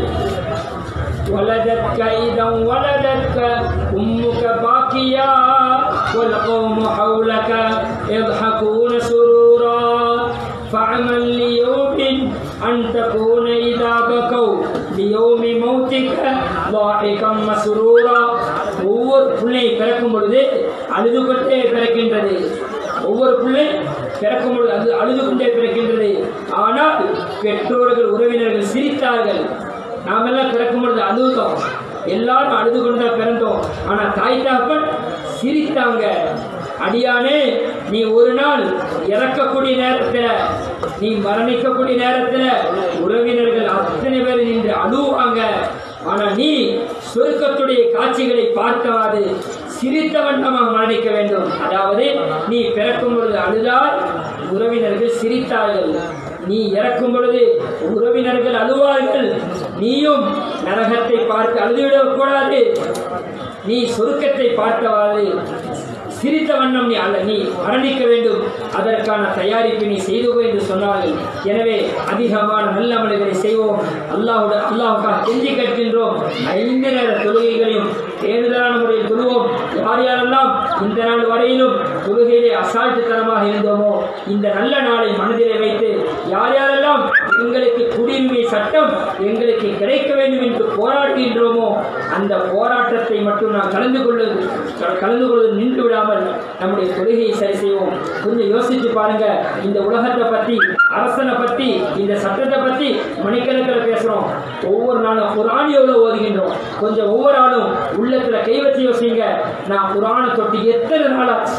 ولدتك إذا ولدتك أمك باكيا والقوم حولك يضحكون سرورا فاعمل ليوم أن تكون إذا بكوا ليوم موتك ضاحكا مسرورا ஒவ்வொரு பிள்ளை பிறக்கும் பொழுது அழுது கொண்டே பிறக்கின்றது ஒவ்வொரு பிள்ளை பிறக்கும் பொழுது அது அழுது கொண்டே பிறக்கின்றது ஆனால் பெற்றோர்கள் உறவினர்கள் சிரித்தார்கள் நாமெல்லாம் பிறக்கும் பொழுது அழுதோம் எல்லாரும் அழுது கொண்டு தான் பிறந்தோம் ஆனா தாய் தகப்பன் சிரித்தாங்க அடியானே நீ ஒரு நாள் இறக்கக்கூடிய நேரத்துல நீ மரணிக்கக்கூடிய நேரத்துல உறவினர்கள் அத்தனை பேர் நின்று அழுவாங்க ஆனா நீ சொர்க்கத்துடைய காட்சிகளை பார்த்தவாறு சிரித்த வண்ணமாக மரணிக்க வேண்டும் அதாவது நீ பிறக்கும் பொழுது அழுதால் உறவினர்கள் சிரித்தார்கள் நீ இறக்கும் பொழுது உறவினர்கள் அழுவார்கள் நீயும் நரகத்தை பார்த்து அழுதுவிடக் கூடாது நீ சொருக்கத்தை பார்த்தவாறு சிரித்த வண்ணம் நீ அல்ல நீ மரணிக்க வேண்டும் அதற்கான தயாரிப்பு நீ செய்து கொள் என்று சொன்னார்கள் எனவே அதிகமான நல்ல அமல்களை செய்வோம் அல்லாஹோட அல்லாஹுக்காக கெஞ்சி கேட்கின்றோம் ஐந்து நேர தொழுகைகளையும் தேர்தலான முறையில் தொழுவோம் யார் யாரெல்லாம் இந்த நாள் வரையிலும் தொழுகையிலே அசால்ட்டுத்தனமாக இருந்தோமோ இந்த நல்ல நாளை மனதிலே வைத்து யார் யாரெல்லாம் எங்களுக்கு குடியுரிமை சட்டம் எங்களுக்கு கிடைக்க வேண்டும் என்று போராடுகின்றோமோ அந்த போராட்டத்தை மட்டும் நாம் கலந்து கொள்வது கலந்து கொள்வது நின்று விடாமல் நம்முடைய கொள்கையை சரி செய்வோம் கொஞ்சம் யோசிச்சு பாருங்க இந்த உலகத்தை பத்தி அரசனை பத்தி இந்த சட்டத்தை பத்தி மணிக்கணக்கில் பேசுறோம் ஒவ்வொரு நாளும் குரான் எவ்வளவு ஓதுகின்றோம் கொஞ்சம் ஒவ்வொரு ஆளும் உள்ளத்துல கை வச்சு யோசிங்க நான் குரானை தொட்டு எத்தனை நாளாச்சு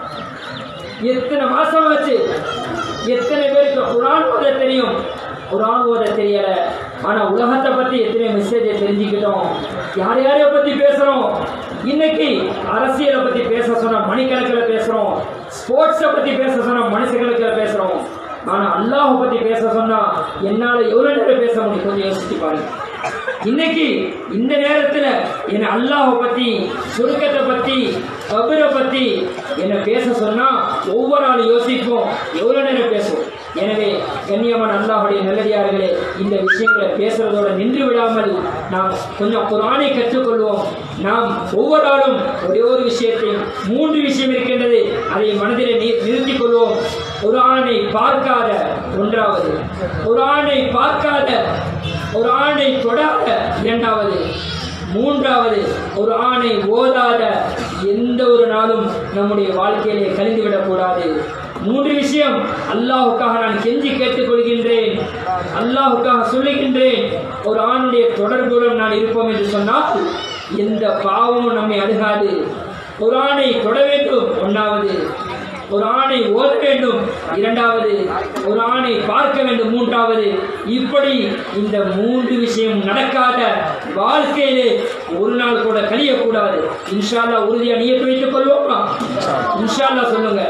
எத்தனை மாசம் ஆச்சு எத்தனை பேருக்கு குரான் ஓத தெரியும் குரான் ஓத தெரியல ஆனா உலகத்தை பத்தி எத்தனை மெசேஜை தெரிஞ்சுக்கிட்டோம் யார் யாரைய பத்தி பேசுறோம் இன்னைக்கு அரசியலை பத்தி பேச சொன்னா மணிக்கணக்கில் பேசுறோம் ஸ்போர்ட்ஸை பத்தி பேச சொன்னா மனுஷக்கணக்கில் பேசுறோம் ஆனா அல்லாஹ் பத்தி பேச சொன்னா என்னால எவ்வளவு நேரம் பேச முடியும் கொஞ்சம் யோசிச்சு பாருங்க இன்னைக்கு இந்த நேரத்துல என்ன அல்லாஹை பத்தி சுருக்கத்தை பத்தி கபரை பத்தி என்ன பேச சொன்னா ஒவ்வொரு ஆளும் யோசிப்போம் எவ்வளவு நேரம் பேசுவோம் எனவே கண்ணியமான அல்லாஹுடைய நல்லடியார்களே இந்த விஷயங்களை பேசுறதோட நின்று விடாமல் நாம் கொஞ்சம் குரானை கற்றுக்கொள்வோம் நாம் ஒவ்வொரு ஆளும் ஒரே ஒரு விஷயத்தை மூன்று விஷயம் இருக்கின்றது அதை மனதிலே நி- நிறுத்திக் கொள்வோம் ஒரு ஆணை பார்க்காத ஒன்றாவது ஒரு ஆணை பார்க்காத ஒரு ஆணை தொடாத இரண்டாவது மூன்றாவது ஒரு ஆணை ஓதாத எந்த ஒரு நாளும் நம்முடைய வாழ்க்கையிலே கழிந்துவிடக் கூடாது மூன்று விஷயம் அல்லாஹுக்காக நான் கெஞ்சி கேட்டுக்கொள்கின்றேன் அல்லாஹுக்காக சொல்லுகின்றேன் ஒரு ஆணுடைய தொடர்புடன் நான் இருப்போம் என்று சொன்னால் எந்த பாவமும் நம்மை அணுகாது ஒரு ஆணை தொட வேண்டும் ஒன்றாவது ஒரு ஆணை ஓத வேண்டும் இரண்டாவது ஒரு ஆணை பார்க்க வேண்டும் மூன்றாவது இப்படி இந்த மூன்று விஷயம் நடக்காத வாழ்க்கையிலே ஒரு நாள் கூட கழியக்கூடாது இன்ஷால்லா உறுதியா நியத்து வைத்துக் கொள்வோமா இன்ஷால்லா சொல்லுங்க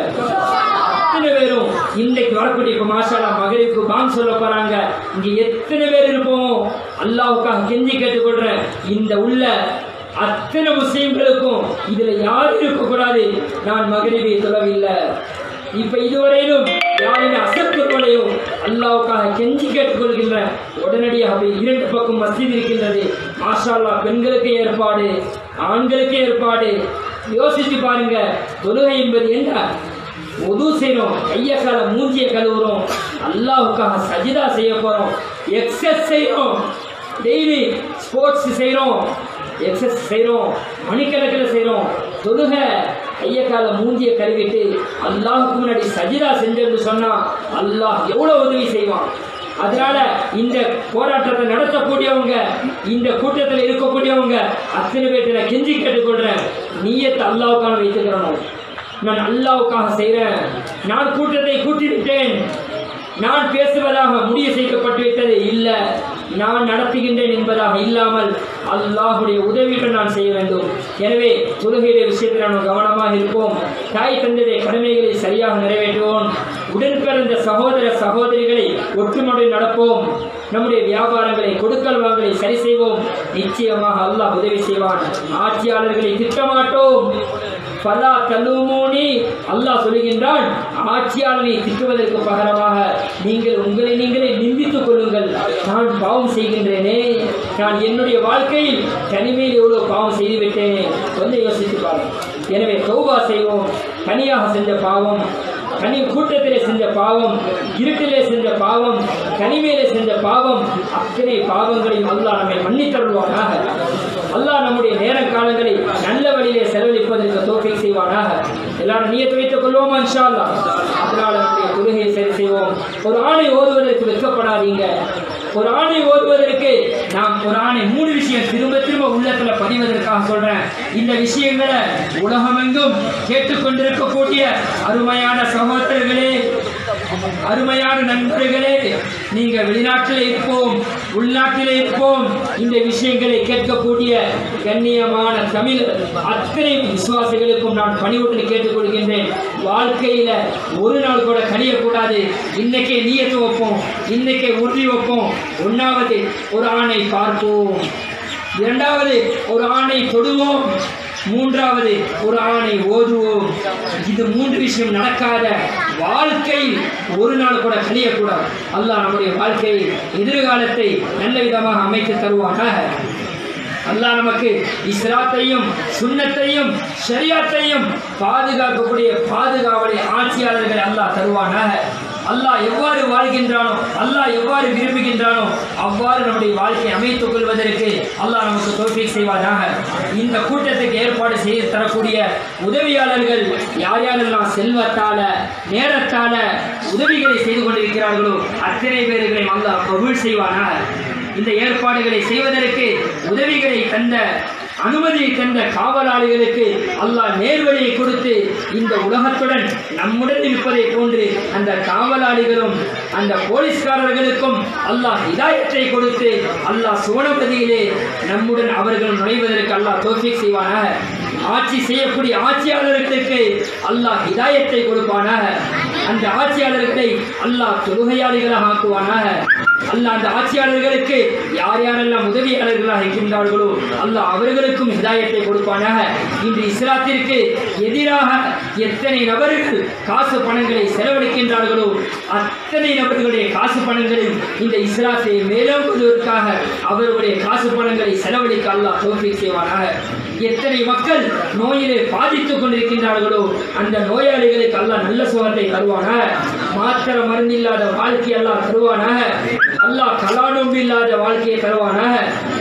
எத்தனை பேரும் இன்றைக்கு வரக்கூடிய இப்போ மாஷாலா மகளிருக்கு பாங் சொல்ல போறாங்க இங்க எத்தனை பேர் இருப்போம் அல்லாவுக்காக கெஞ்சி கேட்டுக்கொள்றேன் இந்த உள்ள அத்தனை முஸ்லீம்களுக்கும் இதுல யாரும் இருக்கக்கூடாது நான் மகரிபை சொல்லவில்லை இப்ப இதுவரையிலும் யாருமே அசத்துக்கொள்ளையும் அல்லாவுக்காக கெஞ்சி கேட்டுக்கொள்கின்ற உடனடியாக போய் இரண்டு பக்கம் மஸ்ஜித் இருக்கின்றது மாஷா அல்லாஹ் பெண்களுக்கு ஏற்பாடு ஆண்களுக்கு ஏற்பாடு யோசிச்சு பாருங்க தொழுகை என்பது என்ன உது செய்கிறோம் கைய கால மூஞ்சிய கழுவுறோம் அல்லாஹுக்காக சஜிதா செய்ய போறோம் எக்ஸஸ் செய்கிறோம் டெய்லி ஸ்போர்ட்ஸ் செய்கிறோம் எக்ஸஸ் செய்கிறோம் மணிக்கணக்கில் செய்கிறோம் தொழுக கைய கால மூஞ்சிய கழுவிட்டு அல்லாஹுக்கு முன்னாடி சஜிதா செஞ்சேன்னு சொன்னா அல்லாஹ் எவ்வளவு உதவி செய்வான் அதனால இந்த போராட்டத்தை நடத்தக்கூடியவங்க இந்த கூட்டத்தில் இருக்கக்கூடியவங்க அத்தனை பேர்ட்ட நான் கெஞ்சி கேட்டுக்கொள்றேன் நீயத்தை அல்லாவுக்கான வைத்துக்கிறணும் நான் அல்லாவுக்காக செய்கிறேன் நான் கூட்டத்தை கூட்டி விட்டேன் நான் பேசுவதாக முடிவு செய்யப்பட்டு விட்டது இல்லை நான் நடத்துகின்றேன் என்பதாக இல்லாமல் அல்லாஹுடைய உதவியுடன் நான் செய்ய வேண்டும் எனவே தொழுகையுடைய விஷயத்தில் நாம் கவனமாக இருப்போம் தாய் தந்தையுடைய கடமைகளை சரியாக நிறைவேற்றுவோம் உடன் பிறந்த சகோதர சகோதரிகளை ஒற்றுமையுடன் நடப்போம் நம்முடைய வியாபாரங்களை கொடுக்கல் வாங்கலை சரி செய்வோம் நிச்சயமாக அல்லாஹ் உதவி செய்வான் ஆட்சியாளர்களை திட்டமாட்டோம் பலா தலுமோனி அல்லாஹ் சொல்லுகின்றான் ஆட்சியாளனை திட்டுவதற்கு பகரமாக நீங்கள் உங்களை நீங்களே நிந்தித்துக் கொள்ளுங்கள் நான் பாவம் செய்கின்றேனே நான் என்னுடைய வாழ்க்கையில் தனிமையில் எவ்வளவு பாவம் செய்து விட்டேனே கொஞ்சம் யோசித்து பாருங்க எனவே தௌபா செய்வோம் தனியாக செஞ்ச பாவம் தனி கூட்டத்திலே செஞ்ச பாவம் இருட்டிலே செஞ்ச பாவம் தனிமையிலே செஞ்ச பாவம் அத்தனை பாவங்களையும் அல்லாஹ் நம்மை மன்னித்தருள்வானாக அல்லாஹ் நம்முடைய நேர காலங்களை நல்ல வழியிலே செலவழிப்பதற்கு தோற்றை செய்வானாக எல்லாரும் நீயத்தை வைத்துக் கொள்வோமா இன்ஷா அல்லாஹ் அதனால நம்முடைய தொழுகையை சரி செய்வோம் ஒரு ஆணை ஓதுவதற்கு வெட்கப்படாதீங்க ஒரு ஆணை ஓதுவதற்கு நாம் ஒரு ஆணை மூணு விஷயம் திரும்ப திரும்ப உள்ளத்துல பதிவதற்காக சொல்றேன் இந்த விஷயங்களை உலகமெங்கும் கேட்டுக்கொண்டிருக்கக்கூடிய அருமையான சகோதரர்களே அருமையான நண்பர்களே நீங்க வெளிநாட்டில் இருப்போம் உள்நாட்டில் இருப்போம் இந்த விஷயங்களை கேட்கக்கூடிய கண்ணியமான தமிழ் அத்தனை விசுவாசிகளுக்கும் நான் பணிவுடன் கேட்டுக்கொள்கின்றேன் வாழ்க்கையில ஒரு நாள் கூட கழியக்கூடாது இன்னைக்கே நீயத்து வைப்போம் இன்னைக்கே உறுதி வைப்போம் ஒன்றாவது ஒரு ஆணை பார்ப்போம் இரண்டாவது ஒரு ஆணை தொடுவோம் மூன்றாவது ஒரு ஆணை ஓதுவோம் இது மூன்று விஷயம் நடக்காத வாழ்க்கையில் ஒரு நாள் கூட கழியக்கூடாது அல்லாஹ் நம்முடைய வாழ்க்கையை எதிர்காலத்தை நல்ல விதமாக அமைத்து தருவானாக அல்லாஹ் நமக்கு இஸ்லாத்தையும் சுன்னத்தையும் ஷரியாத்தையும் பாதுகாக்கக்கூடிய பாதுகாவலை ஆட்சியாளர்களை அல்லாஹ் தருவானாக அல்லாஹ் எவ்வாறு வாழ்கின்றானோ அல்லாஹ் எவ்வாறு விரும்புகின்றானோ அவ்வாறு நம்முடைய வாழ்க்கையை அமைத்துக் கொள்வதற்கு அல்லாஹ் நமக்கு தோல்விக் செய்வானாக இந்த கூட்டத்துக்கு ஏற்பாடு செய்து தரக்கூடிய உதவியாளர்கள் யார் யாரெல்லாம் செல்வத்தால நேரத்தால உதவிகளை செய்து கொண்டிருக்கிறார்களோ அத்தனை பேர்களையும் அல்லாஹ் கபூல் செய்வானாக இந்த ஏற்பாடுகளை செய்வதற்கு உதவிகளை தந்த அனுமதியை தந்த காவலாளிகளுக்கு அல்லாஹ் நேர்வழியை கொடுத்து இந்த உலகத்துடன் நம்முடன் இருப்பதை போன்று அந்த காவலாளிகளும் அந்த போலீஸ்காரர்களுக்கும் அல்லாஹ் இதாயத்தை கொடுத்து அல்லாஹ் சுவனபதியிலே நம்முடன் அவர்கள் நுழைவதற்கு அல்லாஹ் தோஃபிக் செய்வானாக ஆட்சி செய்யக்கூடிய ஆட்சியாளர்களுக்கு அல்லாஹ் ஹிதாயத்தை கொடுப்பானாக அந்த ஆட்சியாளர்களை அல்லாஹ் தொழுகையாளிகளாக ஆக்குவானாக அல்லாஹ் அந்த ஆட்சியாளர்களுக்கு யார் யாரெல்லாம் உதவியாளர்களாக இருக்கின்றார்களோ அல்லாஹ் அவர்களுக்கும் ஹிதாயத்தை கொடுப்பானாக இன்று இஸ்லாத்திற்கு எதிராக எத்தனை நபர்கள் காசு பணங்களை செலவழிக்கின்றார்களோ அத்தனை நபர்களுடைய காசு பணங்களையும் இந்த இஸ்லாத்தை மேலோங்குவதற்காக அவர்களுடைய காசு பணங்களை செலவழிக்க அல்லாஹ் தோல்வி செய்வானாக எத்தனை மக்கள் நோயிலே பாதித்துக் கொண்டிருக்கின்றார்களோ அந்த நோயாளிகளுக்கு அல்லாஹ் நல்ல சுகத்தை தருவானாக மாத்திர மருந்தில்லாத வாழ்க்கை அல்லாஹ் தருவானாக அல்லாஹ் கலானொம்பு இல்லாத வாழ்க்கையை தருவானாக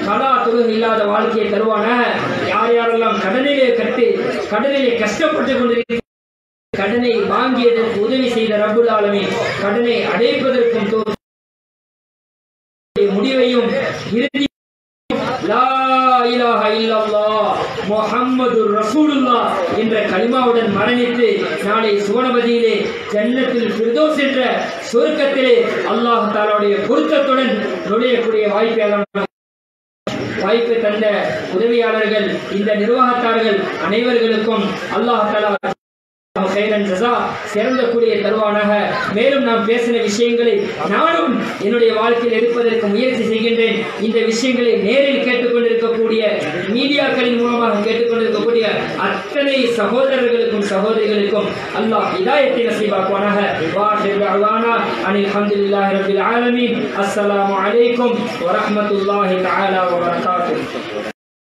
கலா தொழுகை இல்லாத வாழ்க்கையை தருவானாக யார் யாரெல்லாம் கடனிலே கட்டு கடனிலே கஷ்டப்பட்டு கொண்டிருக்க கடனை வாங்கியதற்கு உதவி செய்த ரப்புல் ஆலமீன் கடனை அடைப்பதற்கும் தோ- முடிவையும் இறுதி லா இலாஹ இல்லல்லாஹ் முஹம்மதுர் ரசூலுல்லாஹ் என்ற கலிமாவுடன் மரணித்து நாளை சுவனபதியிலே ஜன்னத்தில் ஃபிர்தௌஸ் என்ற சுருக்கத்திலே அல்லாஹ் தாலாவுடைய பொருத்தத்துடன் நுழையக்கூடிய வாய்ப்பை அல்லாஹ் வாய்ப்பு தந்த உதவியாளர்கள் இந்த நிர்வாகத்தார்கள் அனைவர்களுக்கும் அல்லாஹ் தலா கைரன் ஜஸா சிறந்த கூடிய தருவானாக மேலும் நாம் பேசின விஷயங்களை நானும் என்னுடைய வாழ்க்கையில் எடுப்பதற்கு முயற்சி செய்கின்றேன் இந்த விஷயங்களை நேரில் கேட்டுக்கொண்டிருக்கக்கூடிய மீடியாக்களின் மூலமாக கேட்டுக்கொண்டிருக்கக்கூடிய அத்தனை சகோதரர்களுக்கும் சகோதரிகளுக்கும் அல்லாஹ் இதாயத்தை நசீபாக்குவானாக வாஹிர் அவானா அனில் ஹம்துலில்லாஹி ரபில் ஆலமீன் அஸ்ஸலாமு அலைக்கும் வரஹ்மத்துல்லாஹி தஆலா வபரகாத்துஹு